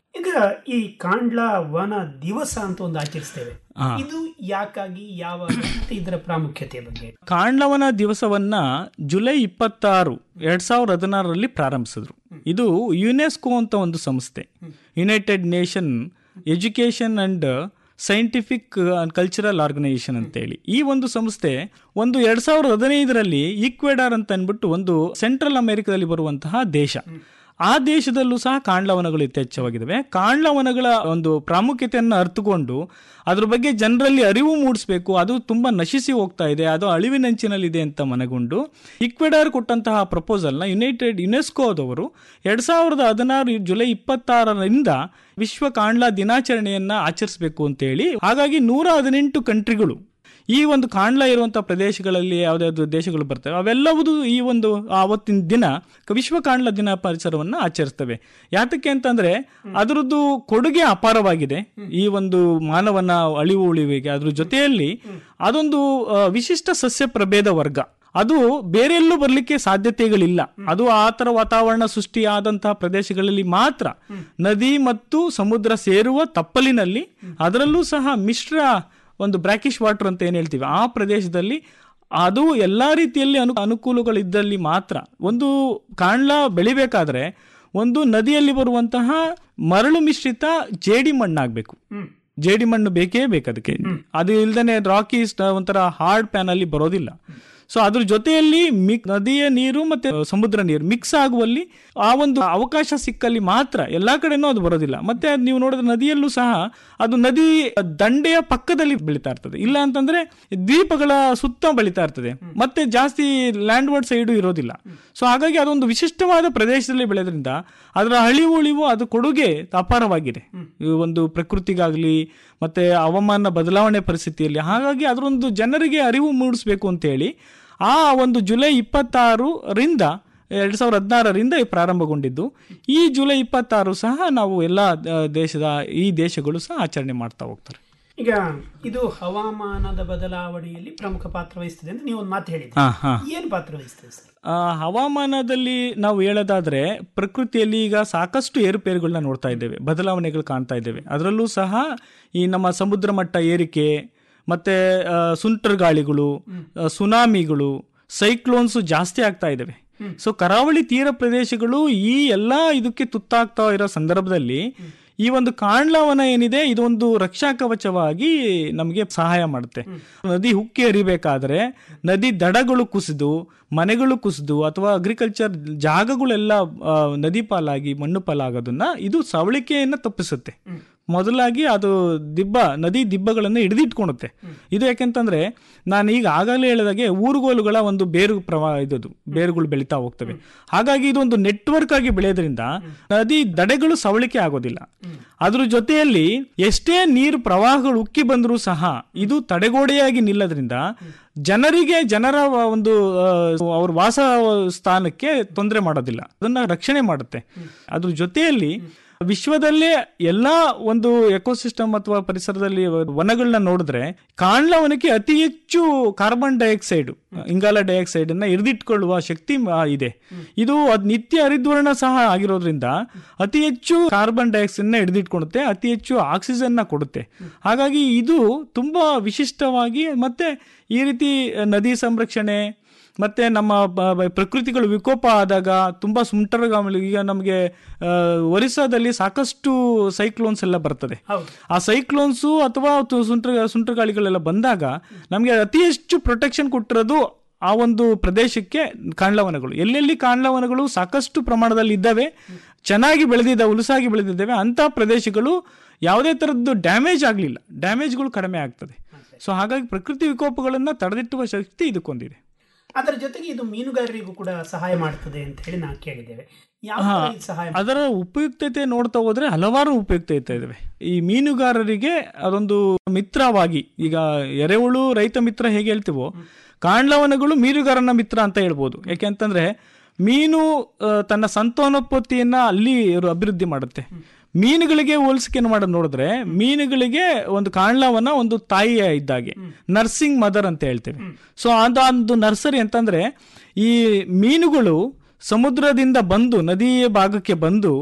ಈಗ ಈ ಕಾಂಡ್ಲಾ ವನ ದಿವಸ ಅಂತ ಒಂದು ಆಚರಿಸ್ತೇವೆ ಹಾ. ಇದು ಯಾಕಾಗಿ ಯಾವಾಗ ಮತ್ತೆ ಇದರ ಪ್ರಾಮುಖ್ಯತೆ ಬಗ್ಗೆ ಕಾಂಡ್ಲವನ ದಿವಸವನ್ನ ಜುಲೈ ಇಪ್ಪತ್ತಾರು ಎರಡ್ ಸಾವಿರದ ಹದಿನಾರರಲ್ಲಿ ಪ್ರಾರಂಭಿಸಿದ್ರು ಇದು ಯುನೆಸ್ಕೋ ಅಂತ ಒಂದು ಸಂಸ್ಥೆ United Nation Education and Scientific and Cultural Organisation ಅಂತೇಳಿ ಈ ಒಂದು ಸಂಸ್ಥೆ ಒಂದು ಎರಡ್ ಸಾವಿರದ ಹದಿನೈದರಲ್ಲಿ ಈಕ್ವೆಡಾರ್ ಅಂತ ಅಂದ್ಬಿಟ್ಟು ಒಂದು ಸೆಂಟ್ರಲ್ ಅಮೆರಿಕದಲ್ಲಿ ಬರುವಂತಹ ದೇಶ ಆ ದೇಶದಲ್ಲೂ ಸಹ ಕಾಂಡ್ಲವನಗಳು ಯಥೇಚ್ಛವಾಗಿದ್ದಾವೆ ಕಾಂಡ್ಲವನಗಳ ಒಂದು ಪ್ರಾಮುಖ್ಯತೆಯನ್ನು ಅರ್ಥಕೊಂಡು ಅದ್ರ ಬಗ್ಗೆ ಜನರಲ್ಲಿ ಅರಿವು ಮೂಡಿಸಬೇಕು ಅದು ತುಂಬಾ ನಶಿಸಿ ಹೋಗ್ತಾ ಇದೆ ಅದು ಅಳಿವಿನಂಚಿನಲ್ಲಿದೆ ಅಂತ ಮನಗೊಂಡು ಇಕ್ವೆಡಾರ್ ಕೊಟ್ಟಂತಹ ಪ್ರಪೋಸಲ್ನ ಯುನೈಟೆಡ್ ಯುನೆಸ್ಕೋದವರು ಎರಡ್ ಸಾವಿರದ ಹದಿನಾರು ಜುಲೈ ಇಪ್ಪತ್ತಾರರಿಂದ ವಿಶ್ವ ಕಾಂಡ್ಲಾ ದಿನಾಚರಣೆಯನ್ನ ಆಚರಿಸಬೇಕು ಅಂತೇಳಿ ಹಾಗಾಗಿ ನೂರ ಹದಿನೆಂಟು ಕಂಟ್ರಿಗಳು ಈ ಒಂದು ಕಾಂಡ್ಲಾ ಇರುವಂತಹ ಪ್ರದೇಶಗಳಲ್ಲಿ ಯಾವ್ದಾವ್ದು ದೇಶಗಳು ಬರ್ತವೆ ಅವೆಲ್ಲವುದು ಈ ಒಂದು ಆವತ್ತಿನ ದಿನ ವಿಶ್ವ ಕಾಂಡ್ಲಾ ದಿನ ಪರಿಸರವನ್ನು ಆಚರಿಸ್ತವೆ ಯಾತಕ್ಕೆ ಅಂತಂದ್ರೆ ಅದರದ್ದು ಕೊಡುಗೆ ಅಪಾರವಾಗಿದೆ ಈ ಒಂದು ಮಾನವನ ಅಳಿವು ಉಳಿವಿಗೆ ಅದ್ರ ಜೊತೆಯಲ್ಲಿ ಅದೊಂದು ಆ, ವಿಶಿಷ್ಟ ಸಸ್ಯ ಪ್ರಭೇದ ವರ್ಗ ಅದು ಬೇರೆಲ್ಲೂ ಬರ್ಲಿಕ್ಕೆ ಸಾಧ್ಯತೆಗಳಿಲ್ಲ ಅದು ಆ ತರ ವಾತಾವರಣ ಸೃಷ್ಟಿಯಾದಂತಹ ಪ್ರದೇಶಗಳಲ್ಲಿ ಮಾತ್ರ ನದಿ ಮತ್ತು ಸಮುದ್ರ ಸೇರುವ ತಪ್ಪಲಿನಲ್ಲಿ ಅದರಲ್ಲೂ ಸಹ ಮಿಶ್ರ ಒಂದು ಬ್ರಾಕಿಶ್ ವಾಟರ್ ಅಂತ ಏನ್ ಹೇಳ್ತೀವಿ ಆ ಪ್ರದೇಶದಲ್ಲಿ ಅದು ಎಲ್ಲಾ ರೀತಿಯಲ್ಲಿ ಅನು ಅನುಕೂಲಗಳಿದ್ದಲ್ಲಿ ಮಾತ್ರ ಒಂದು ಕಾಂಡ್ಲಾ ಬೆಳಿಬೇಕಾದ್ರೆ ಒಂದು ನದಿಯಲ್ಲಿ ಬರುವಂತಹ ಮರಳು ಮಿಶ್ರಿತ ಜೇಡಿ ಮಣ್ಣಾಗಬೇಕು ಜೇಡಿ ಮಣ್ಣು ಬೇಕೇ ಬೇಕು ಅದಕ್ಕೆ ಅದು ಇಲ್ದೇನೆ ರಾಕಿ ಒಂಥರ ಹಾರ್ಡ್ ಪ್ಯಾನ್ ಅಲ್ಲಿ ಬರೋದಿಲ್ಲ ಸೊ ಅದ್ರ ಜೊತೆಯಲ್ಲಿ ಮಿಕ್ ನದಿಯ ನೀರು ಮತ್ತೆ ಸಮುದ್ರ ನೀರು ಮಿಕ್ಸ್ ಆಗುವಲ್ಲಿ ಆ ಒಂದು ಅವಕಾಶ ಸಿಕ್ಕಲ್ಲಿ ಮಾತ್ರ ಎಲ್ಲಾ ಕಡೆನೂ ಅದು ಬರೋದಿಲ್ಲ ಮತ್ತೆ ಅದ್ ನೀವು ನೋಡಿದ್ರೆ ನದಿಯಲ್ಲೂ ಸಹ ಅದು ನದಿ ದಂಡೆಯ ಪಕ್ಕದಲ್ಲಿ ಬೆಳೀತಾ ಇರ್ತದೆ ಇಲ್ಲ ಅಂತಂದ್ರೆ ದ್ವೀಪಗಳ ಸುತ್ತ ಬೆಳೀತಾ ಇರ್ತದೆ ಮತ್ತೆ ಜಾಸ್ತಿ ಲ್ಯಾಂಡ್ ವರ್ಡ್ ಸೈಡು ಇರೋದಿಲ್ಲ ಸೊ ಹಾಗಾಗಿ ಅದೊಂದು ವಿಶಿಷ್ಟವಾದ ಪ್ರದೇಶದಲ್ಲಿ ಬೆಳೆದ್ರಿಂದ ಅದರ ಅಳಿವು ಉಳಿವು ಅದು ಕೊಡುಗೆ ಅಪಾರವಾಗಿದೆ ಈ ಒಂದು ಪ್ರಕೃತಿಗಾಗ್ಲಿ ಮತ್ತೆ ಹವಾಮಾನ ಬದಲಾವಣೆ ಪರಿಸ್ಥಿತಿಯಲ್ಲಿ ಹಾಗಾಗಿ ಅದರೊಂದು ಜನರಿಗೆ ಅರಿವು ಮೂಡಿಸ್ಬೇಕು ಅಂತೇಳಿ ಆ ಒಂದು ಜುಲೈ ಇಪ್ಪತ್ತಾರರಿಂದ ಎರಡ್ ಸಾವಿರದ ಹದಿನಾರರಿಂದ ಪ್ರಾರಂಭಗೊಂಡಿದ್ದು ಈ ಜುಲೈ ಇಪ್ಪತ್ತಾರು ಸಹ ನಾವು ಎಲ್ಲ ಆ, ದೇಶದ ಈ ದೇಶಗಳು ಸಹ ಆಚರಣೆ ಮಾಡ್ತಾ ಹೋಗ್ತಾರೆ ಈಗ ಇದು ಹವಾಮಾನದ ಬದಲಾವಣೆಯಲ್ಲಿ ಪ್ರಮುಖ ಪಾತ್ರ ವಹಿಸ್ತದೆ ಅಂತ ನೀವು ಒಂದು ಮಾತು ಹಾ, ಹೇಳಿದ್ರಿ ಹಾ. ಏನು ಪಾತ್ರ ವಹಿಸ್ತದೆ ಸರ್ ಆ, ಹವಾಮಾನದಲ್ಲಿ ನಾವು ಹೇಳೋದಾದ್ರೆ ಪ್ರಕೃತಿಯಲ್ಲಿ ಈಗ ಸಾಕಷ್ಟು ಏರುಪೇರುಗಳನ್ನ ನೋಡ್ತಾ ಇದ್ದೇವೆ ಬದಲಾವಣೆಗಳು ಕಾಣ್ತಾ ಇದ್ದೇವೆ ಅದರಲ್ಲೂ ಸಹ ಈ ನಮ್ಮ ಸಮುದ್ರ ಮಟ್ಟ ಏರಿಕೆ ಮತ್ತೆ ಆ, ಸುಂಟರ್ ಗಾಳಿಗಳು ಆ, ಸುನಾಮಿಗಳು ಸೈಕ್ಲೋನ್ಸ್ ಜಾಸ್ತಿ ಆಗ್ತಾ ಇದ್ದಾವೆ ಸೊ ಕರಾವಳಿ ತೀರ ಪ್ರದೇಶಗಳು ಈ ಎಲ್ಲ ಇದಕ್ಕೆ ತುತ್ತಾಗ್ತಾ ಇರೋ ಸಂದರ್ಭದಲ್ಲಿ ಈ ಒಂದು ಕಾಂಡ್ಲಾವನ ಏನಿದೆ ಇದೊಂದು ರಕ್ಷಾ ಕವಚವಾಗಿ ನಮಗೆ ಸಹಾಯ ಮಾಡುತ್ತೆ ನದಿ ಹುಕ್ಕಿ ಹರಿಬೇಕಾದ್ರೆ ನದಿ ದಡಗಳು ಕುಸಿದು ಮನೆಗಳು ಕುಸಿದು ಅಥವಾ ಅಗ್ರಿಕಲ್ಚರ್ ಜಾಗಗಳೆಲ್ಲ ಆ, ನದಿ ಪಾಲಾಗಿ ಮಣ್ಣು ಪಾಲಾಗೋದನ್ನ ಇದು ಸವಳಿಕೆಯನ್ನ ತಪ್ಪಿಸುತ್ತೆ ಮೊದಲಾಗಿ ಅದು ದಿಬ್ಬ ನದಿ ದಿಬ್ಬಗಳನ್ನು ಹಿಡಿದಿಟ್ಕೊಳುತ್ತೆ ಇದು ಯಾಕೆಂತಂದ್ರೆ ನಾನು ಈಗ ಆಗಲೇ ಹೇಳಿದಾಗೆ ಊರುಗೋಲುಗಳ ಒಂದು ಬೇರು ಪ್ರವಾಹ ಇದು ಬೇರುಗಳು ಬೆಳೀತಾ ಹೋಗ್ತವೆ ಹಾಗಾಗಿ ಇದೊಂದು ನೆಟ್ವರ್ಕ್ ಆಗಿ ಬೆಳೆಯೋದ್ರಿಂದ ನದಿ ದಡೆಗಳು ಸವಳಿಕೆ ಆಗೋದಿಲ್ಲ ಅದ್ರ ಜೊತೆಯಲ್ಲಿ ಎಷ್ಟೇ ನೀರು ಪ್ರವಾಹಗಳು ಉಕ್ಕಿ ಬಂದರೂ ಸಹ ಇದು ತಡೆಗೋಡೆಯಾಗಿ ನಿಲ್ಲದ್ರಿಂದ ಜನರಿಗೆ ಜನರ ಒಂದು ಆ, ಅವ್ರ ವಾಸ ಸ್ಥಾನಕ್ಕೆ ತೊಂದರೆ ಮಾಡೋದಿಲ್ಲ ಅದನ್ನ ರಕ್ಷಣೆ ಮಾಡುತ್ತೆ ಅದ್ರ ಜೊತೆಯಲ್ಲಿ ವಿಶ್ವದಲ್ಲೇ ಎಲ್ಲಾ ಒಂದು ಎಕೋಸಿಸ್ಟಮ್ ಅಥವಾ ಪರಿಸರದಲ್ಲಿ ವನಗಳನ್ನ ನೋಡಿದ್ರೆ ಕಾಂಡ್ಲವನಕ್ಕೆ ಅತಿ ಹೆಚ್ಚು ಕಾರ್ಬನ್ ಡೈಆಕ್ಸೈಡ್ ಇಂಗಾಲ ಡೈಆಕ್ಸೈಡ್ ಅನ್ನ ಹಿಡಿದಿಟ್ಕೊಳ್ಳುವ ಶಕ್ತಿ ಮ- ಇದೆ ಇದು ಅದ್ ನಿತ್ಯ ಹರಿದ್ವರ್ಣ ಸಹ ಆಗಿರೋದ್ರಿಂದ ಅತಿ ಹೆಚ್ಚು ಕಾರ್ಬನ್ ಡೈಆಕ್ಸೈಡ್ ನ ಹಿಡಿದಿಟ್ಕೊಳುತ್ತೆ ಅತಿ ಹೆಚ್ಚು ಆಕ್ಸಿಜನ್ ನ ಕೊಡುತ್ತೆ ಹಾಗಾಗಿ ಇದು ತುಂಬಾ ವಿಶಿಷ್ಟವಾಗಿ ಮತ್ತೆ ಈ ರೀತಿ ನದಿ ಸಂರಕ್ಷಣೆ ಮತ್ತೆ ನಮ್ಮ ಬ- ಬ- ಪ್ರಕೃತಿಗಳು ವಿಕೋಪ ಆದಾಗ ತುಂಬಾ ಸುಂಟರಗಾಮಿ ಈಗ ನಮಗೆ ಆ, ಒರಿಸ್ಸಾದಲ್ಲಿ ಸಾಕಷ್ಟು ಸೈಕ್ಲೋನ್ಸ್ ಎಲ್ಲ ಬರ್ತದೆ ಆ ಸೈಕ್ಲೋನ್ಸು ಅಥವಾ ತು- ಸುಂಟರ ಸುಂಟರಗಾಳಿಗಳೆಲ್ಲ ಬಂದಾಗ ನಮಗೆ ಅತಿ ಹೆಚ್ಚು ಪ್ರೊಟೆಕ್ಷನ್ ಕೊಟ್ಟಿರೋದು ಆ ಒಂದು ಪ್ರದೇಶಕ್ಕೆ ಕಾಂಡ್ಲವನಗಳು ಎಲ್ಲೆಲ್ಲಿ ಕಾಂಡ್ಲವನಗಳು ಸಾಕಷ್ಟು ಪ್ರಮಾಣದಲ್ಲಿ ಇದ್ದಾವೆ ಚೆನ್ನಾಗಿ ಬೆಳೆದಿದ್ದಾವೆ ಉಲುಸಾಗಿ ಬೆಳೆದಿದ್ದಾವೆ ಅಂತ ಪ್ರದೇಶಗಳು ಯಾವುದೇ ತರದ್ದು ಡ್ಯಾಮೇಜ್ ಆಗಲಿಲ್ಲ ಡ್ಯಾಮೇಜ್ಗಳು ಕಡಿಮೆ ಆಗ್ತದೆ ಸೊ ಹಾಗಾಗಿ ಪ್ರಕೃತಿ ವಿಕೋಪಗಳನ್ನ ತಡೆದಿಟ್ಟುವ ಶಕ್ತಿ ಇದಕ್ಕೊಂದಿದೆ ಅದರ ಜೊತೆಗೆ ಇದು ಮೀನುಗಾರರಿಗೂ ಕೂಡ ಸಹಾಯ ಮಾಡ್ತದೆ ಅಂತ ಹೇಳಿ ನಾವು ಕೇಳಿದ್ದೇವೆ ಯಾವ ಹಾ, ತರ ಇದು ಸಹಾಯ ಅದರ ಉಪಯುಕ್ತತೆ ನೋಡ್ತಾ ಹೋದ್ರೆ ಹಲವಾರು ಉಪಯುಕ್ತತೆ ಇದಾವೆ ಈ ಮೀನುಗಾರರಿಗೆ ಅದೊಂದು ಮಿತ್ರವಾಗಿ ಈಗ ಎರೆಹುಳು ರೈತ ಮಿತ್ರ ಹೇಗೆ ಹೇಳ್ತೀವೋ ಕಾಂಡ್ಲವನಗಳು ಮೀನುಗಾರನ ಮಿತ್ರ ಅಂತ ಹೇಳ್ಬೋದು ಯಾಕೆಂತಂದ್ರೆ ಮೀನು ಆ, ತನ್ನ ಸಂತಾನೋತ್ಪತ್ತಿಯನ್ನ ಅಲ್ಲಿ ಇವ್ರು ಅಭಿವೃದ್ಧಿ ಮಾಡುತ್ತೆ ಮೀನುಗಳಿಗೆ ಹೋಲಿಸಿಕೆ ಮಾಡೋದು ನೋಡಿದ್ರೆ ಮೀನುಗಳಿಗೆ ಒಂದು ಕಾಂಡ್ಲವನ ಒಂದು ತಾಯಿ ಇದ್ದಾಗೆ ನರ್ಸಿಂಗ್ ಮದರ್ ಅಂತ ಹೇಳ್ತೇವೆ ಸೊ ಅದು ಒಂದು ನರ್ಸರಿ ಅಂತಂದ್ರೆ ಈ ಮೀನುಗಳು ಸಮುದ್ರದಿಂದ ಬಂದು ನದಿಯ ಭಾಗಕ್ಕೆ ಬಂದು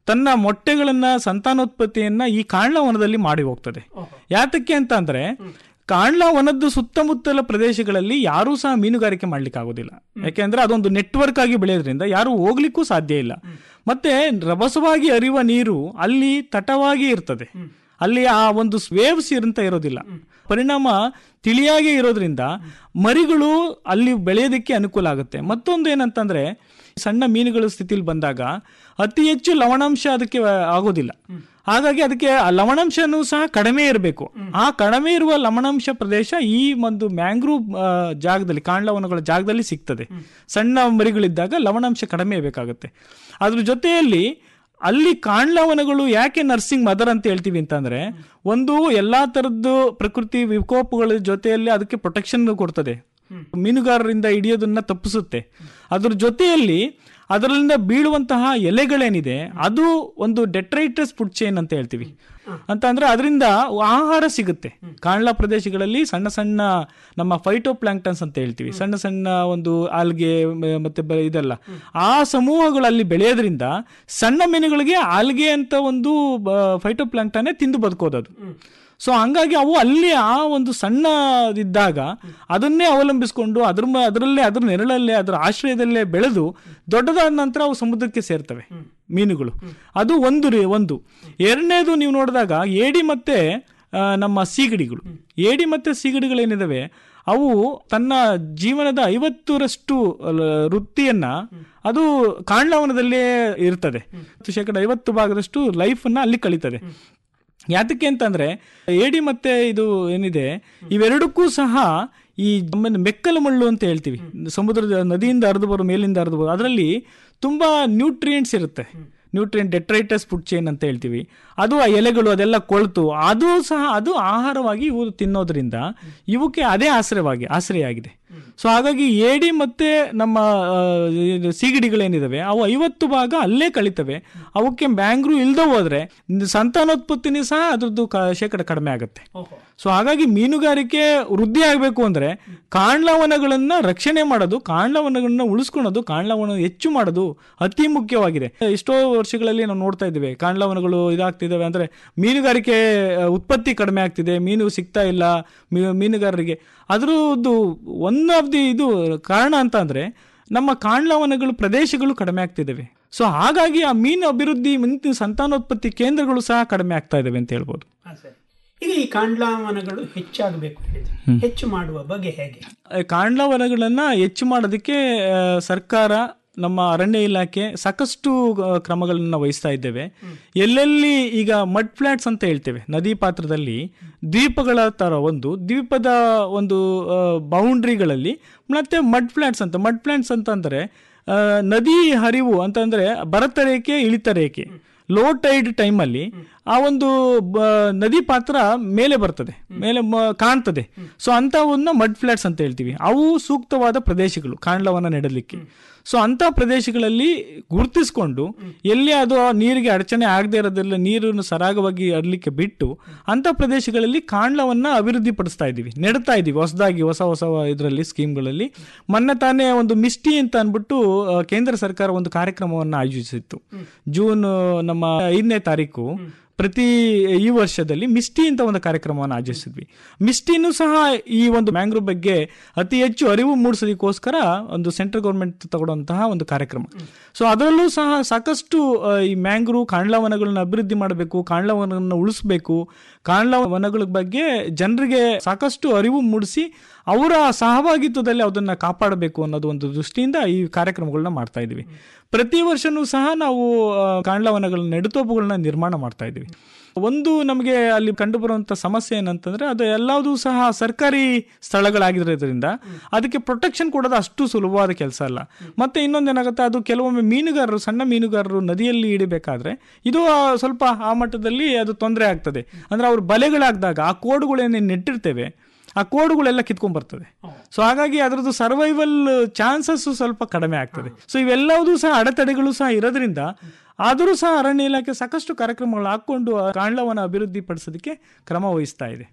ತನ್ನ ಮೊಟ್ಟೆಗಳನ್ನ ಸಂತಾನೋತ್ಪತ್ತಿಯನ್ನ ಈ ಕಾಂಡ್ಲ ವನದಲ್ಲಿ ಮಾಡಿ ಹೋಗ್ತದೆ ಯಾತಕ್ಕೆ ಅಂತ ಅಂದ್ರೆ ಕಾಂಡ್ಲ ವನದ ಸುತ್ತಮುತ್ತಲ ಪ್ರದೇಶಗಳಲ್ಲಿ ಯಾರೂ ಸಹ ಮೀನುಗಾರಿಕೆ ಮಾಡ್ಲಿಕ್ಕೆ ಆಗೋದಿಲ್ಲ ಯಾಕೆಂದ್ರೆ ಅದೊಂದು ನೆಟ್ವರ್ಕ್ ಆಗಿ ಬೆಳೆಯೋದ್ರಿಂದ ಯಾರು ಹೋಗ್ಲಿಕ್ಕೂ ಸಾಧ್ಯ ಇಲ್ಲ ಮತ್ತೆ ರಭಸವಾಗಿ ಹರಿಯುವ ನೀರು ಅಲ್ಲಿ ತಟವಾಗಿ ಇರ್ತದೆ ಅಲ್ಲಿ ಆ ಒಂದು ವೇವ್ಸ್ ಅಂತ ಇರೋದಿಲ್ಲ ಪರಿಣಾಮ ತಿಳಿಯಾಗಿ ಇರೋದ್ರಿಂದ ಮರಿಗಳು ಅಲ್ಲಿ ಬೆಳೆಯೋದಕ್ಕೆ ಅನುಕೂಲ ಆಗುತ್ತೆ ಮತ್ತೊಂದು ಏನಂತಂದ್ರೆ ಸಣ್ಣ ಮೀನುಗಳ ಸ್ಥಿತಿಲಿ ಬಂದಾಗ ಅತಿ ಹೆಚ್ಚು ಲವಣಾಂಶ ಅದಕ್ಕೆ ಆಗೋದಿಲ್ಲ ಹಾಗಾಗಿ ಅದಕ್ಕೆ ಆ ಲವಣಾಂಶನೂ ಸಹ ಕಡಿಮೆ ಇರಬೇಕು ಆ ಕಡಿಮೆ ಇರುವ ಲವಣಾಂಶ ಪ್ರದೇಶ ಈ ಒಂದು ಮ್ಯಾಂಗ್ರೂವ್ ಆ, ಜಾಗದಲ್ಲಿ ಕಾಂಡ್ಲವನಗಳ ಜಾಗದಲ್ಲಿ ಸಿಗ್ತದೆ ಸಣ್ಣ ಮರಿಗಳಿದ್ದಾಗ ಲವಣಾಂಶ ಕಡಿಮೆ ಬೇಕಾಗುತ್ತೆ ಅದ್ರ ಜೊತೆಯಲ್ಲಿ ಅಲ್ಲಿ ಕಾಂಡ್ಲವನಗಳು ಯಾಕೆ ನರ್ಸಿಂಗ್ ಮದರ್ ಅಂತ ಹೇಳ್ತೀವಿ ಅಂತಂದ್ರೆ ಒಂದು ಎಲ್ಲಾ ತರದ್ದು ಪ್ರಕೃತಿ ವಿಕೋಪಗಳ ಜೊತೆಯಲ್ಲಿ ಅದಕ್ಕೆ ಪ್ರೊಟೆಕ್ಷನ್ ಕೊಡ್ತದೆ ಮೀನುಗಾರರಿಂದ ಹಿಡಿಯೋದನ್ನ ತಪ್ಪಿಸುತ್ತೆ ಅದ್ರ ಜೊತೆಯಲ್ಲಿ ಅದರಿಂದ ಬೀಳುವಂತಹ ಎಲೆಗಳೇನಿದೆ ಅದು ಒಂದು ಡೆಟ್ರೈಟಸ್ ಫುಡ್ ಚೈನ್ ಅಂತ ಹೇಳ್ತೀವಿ ಅಂತ ಅಂದ್ರೆ ಅದರಿಂದ ಆಹಾರ ಸಿಗುತ್ತೆ ಕಾಂಡ್ಲಾ ಪ್ರದೇಶಗಳಲ್ಲಿ ಸಣ್ಣ ಸಣ್ಣ ನಮ್ಮ ಫೈಟೋ ಪ್ಲಾಂಕ್ಟನ್ಸ್ ಅಂತ ಹೇಳ್ತೀವಿ ಸಣ್ಣ ಸಣ್ಣ ಒಂದು ಆಲ್ಗೆ ಮ- ಮತ್ತೆ ಬ- ಇದೆಲ್ಲ ಆ ಸಮೂಹಗಳು ಅಲ್ಲಿ ಬೆಳೆಯೋದ್ರಿಂದ ಸಣ್ಣ ಮೀನುಗಳಿಗೆ ಆಲ್ಗೆ ಅಂತ ಒಂದು ಫೈಟೋ ಪ್ಲಾಂಕ್ಟನ್ನೇ ತಿಂದು ಬದುಕೋದದು ಸೊ ಹಂಗಾಗಿ ಅವು ಅಲ್ಲಿ ಆ ಒಂದು ಸಣ್ಣದಿದ್ದಾಗ ಅದನ್ನೇ ಅವಲಂಬಿಸಿಕೊಂಡು ಅದ್ರ ಮ- ಅದರಲ್ಲೇ ಅದ್ರ ನೆರಳಲ್ಲೇ ಅದರ ಆಶ್ರಯದಲ್ಲೇ ಬೆಳೆದು ದೊಡ್ಡದಾದ ನಂತರ ಅವು ಸಮುದ್ರಕ್ಕೆ ಸೇರ್ತವೆ ಮೀನುಗಳು ಅದು ಒಂದು ರೀ ಒಂದು ಎರಡನೇದು ನೀವು ನೋಡಿದಾಗ ಏಡಿ ಮತ್ತೆ ಆ, ನಮ್ಮ ಸೀಗಡಿಗಳು ಏಡಿ ಮತ್ತೆ ಸೀಗಡಿಗಳೇನಿದಾವೆ ಅವು ತನ್ನ ಜೀವನದ ಐವತ್ತರಷ್ಟು ಲ- ವೃತ್ತಿಯನ್ನ ಅದು ಕಾಂಡ್ಲವನದಲ್ಲೇ ಇರ್ತದೆ ಶೇಕಡ ಐವತ್ತು ಭಾಗದಷ್ಟು ಲೈಫನ್ನ ಅಲ್ಲಿ ಕಳೀತದೆ ಯಾತಕ್ಕೆ ಅಂತಂದ್ರೆ ಏಡಿ ಮತ್ತೆ ಇದು ಏನಿದೆ ಇವೆರಡಕ್ಕೂ ಸಹ ಈ ನಮ್ಮನ್ನ ಮೆಕ್ಕಲು ಮಳ್ಳು ಅಂತ ಹೇಳ್ತೀವಿ ಸಮುದ್ರದ ನದಿಯಿಂದ ಹರಿದು ಬರೋ ಮೇಲಿಂದ ಹರಿದು ಬರೋ ಅದರಲ್ಲಿ ತುಂಬಾ ನ್ಯೂಟ್ರಿಯೆಂಟ್ಸ್ ಇರುತ್ತೆ ನ್ಯೂಟ್ರಿಯೆಂಟ್ ಡೆಟ್ರೈಟಸ್ ಫುಡ್ ಚೈನ್ ಅಂತ ಹೇಳ್ತೀವಿ ಅದು ಆ ಎಲೆಗಳು ಅದೆಲ್ಲ ಕೊಳ್ತು ಅದು ಸಹ ಅದು ಆಹಾರವಾಗಿ ಇವು ತಿನ್ನೋದ್ರಿಂದ ಇವಕ್ಕೆ ಅದೇ ಆಶ್ರಯವಾಗಿ ಆಶ್ರಯ ಆಗಿದೆ ಸೊ ಹಾಗಾಗಿ ಏಡಿ ಮತ್ತೆ ನಮ್ಮ ಆ, ಇದು ಸೀಗಡಿಗಳೇನಿದಾವೆ ಅವು ಐವತ್ತು ಭಾಗ ಅಲ್ಲೇ ಕಳೀತವೆ ಅವಕ್ಕೆ ಮ್ಯಾಂಗ್ರೂ ಇಲ್ದ ಹೋದ್ರೆ ಸಂತಾನೋತ್ಪತ್ತಿನಿ ಸಹ ಅದ್ರದ್ದು ಕ- ಶೇಕಡ ಕಡಿಮೆ ಆಗುತ್ತೆ ಸೊ ಹಾಗಾಗಿ ಮೀನುಗಾರಿಕೆ ವೃದ್ಧಿ ಆಗಬೇಕು ಅಂದ್ರೆ ಕಾಂಡ್ಲವನಗಳನ್ನ ರಕ್ಷಣೆ ಮಾಡೋದು ಕಾಂಡ್ಲವನಗಳನ್ನ ಉಳಿಸ್ಕೊಳೋದು ಕಾಂಡ್ಲವನ ಹೆಚ್ಚು ಮಾಡೋದು ಅತಿ ಮುಖ್ಯವಾಗಿದೆ ಎಷ್ಟೋ ವರ್ಷಗಳಲ್ಲಿ ನಾವು ನೋಡ್ತಾ ಇದ್ದೇವೆ ಕಾಂಡ್ಲವನಗಳು ಇದಾಗ್ತಿದ್ದಾವೆ ಅಂದ್ರೆ ಮೀನುಗಾರಿಕೆ ಆ, ಉತ್ಪತ್ತಿ ಕಡಿಮೆ ಆಗ್ತಿದೆ ಮೀನು ಸಿಗ್ತಾ ಇಲ್ಲ ಮೀ- ಮೀನುಗಾರರಿಗೆ ಅದ್ರದ್ದು ಒನ್ ಆಫ್ ದಿ ಇದು ಕಾರಣ ಅಂತ ಅಂದ್ರೆ ನಮ್ಮ ಕಾಂಡ್ಲವನಗಳು ಪ್ರದೇಶಗಳು ಕಡಿಮೆ ಆಗ್ತಿದ್ದಾವೆ ಸೊ ಹಾಗಾಗಿ ಆ ಮೀನು ಅಭಿವೃದ್ಧಿ ಮುಂದಿನ ಸಂತಾನೋತ್ಪತ್ತಿ ಕೇಂದ್ರಗಳು ಸಹ ಕಡಿಮೆ ಆಗ್ತಾ ಇದಾವೆ ಅಂತ ಹೇಳ್ಬೋದು ಹಾ, ಸರಿ. ಈಗ ಈ ಕಾಂಡ್ಲಾವನಗಳು ಹೆಚ್ಚಾಗಬೇಕು ಹೇಳಿದ್ರೆ ಹೆಚ್ಚು ಮಾಡುವ ಬಗೆ ಹೇಗೆ ಆ, ಕಾಂಡ್ಲವನಗಳನ್ನ ಹೆಚ್ಚು ಮಾಡೋದಕ್ಕೆ ಆ, ಸರ್ಕಾರ ನಮ್ಮ ಅರಣ್ಯ ಇಲಾಖೆ ಸಾಕಷ್ಟು ಆ, ಕ್ರಮಗಳನ್ನ ವಹಿಸ್ತಾ ಇದ್ದೇವೆ ಎಲ್ಲೆಲ್ಲಿ ಈಗ ಮಡ್ ಫ್ಲಾಟ್ಸ್ ಅಂತ ಹೇಳ್ತೇವೆ ನದಿ ಪಾತ್ರದಲ್ಲಿ ದ್ವೀಪಗಳ ತರ ಒಂದು ದ್ವೀಪದ ಒಂದು ಬೌಂಡ್ರಿಗಳಲ್ಲಿ ಮತ್ತೆ ಮಡ್ ಫ್ಲಾಟ್ಸ್ ಅಂತ ಮಡ್ ಫ್ಲಾಟ್ಸ್ ಅಂತಂದ್ರೆ ಆ, ನದಿ ಹರಿವು ಅಂತಂದ್ರೆ ಭರತ ರೇಖೆ ಇಳಿತ ರೇಖೆ ಲೋ ಟೈಡ್ ಟೈಮಲ್ಲಿ ಆ ಒಂದು ಬ- ನದಿ ಪಾತ್ರ ಮೇಲೆ ಬರ್ತದೆ ಮೇಲೆ ಮ- ಕಾಣ್ತದೆ ಸೊ ಅಂತವನ್ನ ಮಡ್ ಫ್ಲಾಟ್ಸ್ ಅಂತ ಹೇಳ್ತೀವಿ ಅವು ಸೂಕ್ತವಾದ ಪ್ರದೇಶಗಳು ಕಾಂಡ್ಲವನ್ನ ನೆಡಲಿಕ್ಕೆ ಸೊ ಅಂತ ಪ್ರದೇಶಗಳಲ್ಲಿ ಗುರುತಿಸ್ಕೊಂಡು ಎಲ್ಲಿ ಅದು ನೀರಿಗೆ ಅಡಚಣೆ ಆಗದೆ ಇರೋದೆಲ್ಲ ನೀರನ್ನು ಸರಾಗವಾಗಿ ಹರ್ಲಿಕ್ಕೆ ಬಿಟ್ಟು ಅಂತ ಪ್ರದೇಶಗಳಲ್ಲಿ ಕಾಂಡ್ಲವನ್ನ ಅಭಿವೃದ್ಧಿ ಪಡಿಸ್ತಾ ಇದ್ದೀವಿ ನೆಡ್ತಾ ಇದ್ದೀವಿ ಹೊಸದಾಗಿ ಹೊಸ ಹೊಸ ಇದರಲ್ಲಿ ಸ್ಕೀಮ್ಗಳಲ್ಲಿ ಮೊನ್ನೆ ತಾನೇ ಒಂದು ಮಿಸ್ಟಿ ಅಂತ ಅನ್ಬಿಟ್ಟು ಆ, ಕೇಂದ್ರ ಸರ್ಕಾರ ಒಂದು ಕಾರ್ಯಕ್ರಮವನ್ನು ಆಯೋಜಿಸಿತ್ತು ಜೂನ್ ಆ, ನಮ್ಮ ಐದನೇ ತಾರೀಕು ಪ್ರತಿ ಈ ವರ್ಷದಲ್ಲಿ ಮಿಸ್ಟಿ ಅಂತ ಒಂದು ಕಾರ್ಯಕ್ರಮವನ್ನು ಆಯೋಜಿಸಿದ್ವಿ ಮಿಸ್ಟಿನೂ ಸಹ ಈ ಒಂದು ಮ್ಯಾಂಗ್ರೋವ್ ಬಗ್ಗೆ ಅತಿ ಹೆಚ್ಚು ಅರಿವು ಮೂಡಿಸೋದಕ್ಕೋಸ್ಕರ ಒಂದು ಸೆಂಟ್ರಲ್ ಗೌರ್ಮೆಂಟ್ ತಗೊಳ್ಳುವಂತಹ ಒಂದು ಕಾರ್ಯಕ್ರಮ ಸೊ ಅದರಲ್ಲೂ ಸಹ ಸಾಕಷ್ಟು ಆ, ಈ ಮ್ಯಾಂಗ್ರೋವ್ ಕಾಂಡ್ಲವನಗಳನ್ನ ಅಭಿವೃದ್ಧಿ ಮಾಡಬೇಕು ಕಾಂಡ್ಲವನಗಳನ್ನ ಉಳಿಸ್ಬೇಕು ಕಾಂಡ್ಲವನಗಳ ಬಗ್ಗೆ ಜನರಿಗೆ ಸಾಕಷ್ಟು ಅರಿವು ಮೂಡಿಸಿ ಅವರ ಸಹಭಾಗಿತ್ವದಲ್ಲಿ ಅದನ್ನ ಕಾಪಾಡಬೇಕು ಅನ್ನೋದು ಒಂದು ದೃಷ್ಟಿಯಿಂದ ಈ ಕಾರ್ಯಕ್ರಮಗಳನ್ನ ಮಾಡ್ತಾ ಇದ್ದೀವಿ ಪ್ರತಿ ವರ್ಷನೂ ಸಹ ನಾವು ಆ, ಕಾಂಡ್ಲವನಗಳ ನೆಡುತೋಪುಗಳನ್ನ ನಿರ್ಮಾಣ ಮಾಡ್ತಾ ಇದ್ದೀವಿ ಒಂದು ನಮಗೆ ಅಲ್ಲಿ ಕಂಡು ಬರುವಂತ ಸಮಸ್ಯೆ ಏನಂತಂದ್ರೆ ಅದು ಎಲ್ಲದೂ ಸಹ ಸರ್ಕಾರಿ ಸ್ಥಳಗಳಾಗಿರೋದ್ರಿಂದ ಅದಕ್ಕೆ ಪ್ರೊಟೆಕ್ಷನ್ ಕೊಡೋದು ಅಷ್ಟು ಸುಲಭವಾದ ಕೆಲಸ ಅಲ್ಲ ಮತ್ತೆ ಇನ್ನೊಂದೇನಾಗುತ್ತೆ ಅದು ಕೆಲವೊಮ್ಮೆ ಮೀನುಗಾರರು ಸಣ್ಣ ಮೀನುಗಾರರು ನದಿಯಲ್ಲಿ ಇಡಬೇಕಾದ್ರೆ ಇದು ಆ, ಸ್ವಲ್ಪ ಆ ಮಟ್ಟದಲ್ಲಿ ಅದು ತೊಂದರೆ ಆಗ್ತದೆ ಅಂದ್ರೆ ಅವ್ರು ಬಲೆಗಳಾಗ್ದಾಗ ಆ ಕೋಡುಗಳೇನೇನು ನೆಟ್ಟಿರ್ತೇವೆ ಆ ಕೋಡುಗಳೆಲ್ಲ ಕಿತ್ಕೊಂಡ್ ಬರ್ತದೆ ಸೊ ಹಾಗಾಗಿ ಅದರದ್ದು ಸರ್ವೈವಲ್ ಚಾನ್ಸಸ್ ಸ್ವಲ್ಪ ಕಡಿಮೆ ಆಗ್ತದೆ ಸೊ ಇವೆಲ್ಲವೂ ಸಹ ಅಡೆತಡೆಗಳು ಸಹ ಇರೋದ್ರಿಂದ ಆದರೂ ಸಹ ಅರಣ್ಯ ಇಲಾಖೆ ಸಾಕಷ್ಟು ಕಾರ್ಯಕ್ರಮಗಳು ಹಾಕೊಂಡು ಆ ಕಾಂಡ್ಲವನ ಅಭಿವೃದ್ಧಿ ಪಡಿಸೋದಕ್ಕೆ ಕ್ರಮ ವಹಿಸ್ತಾ ಇದೆ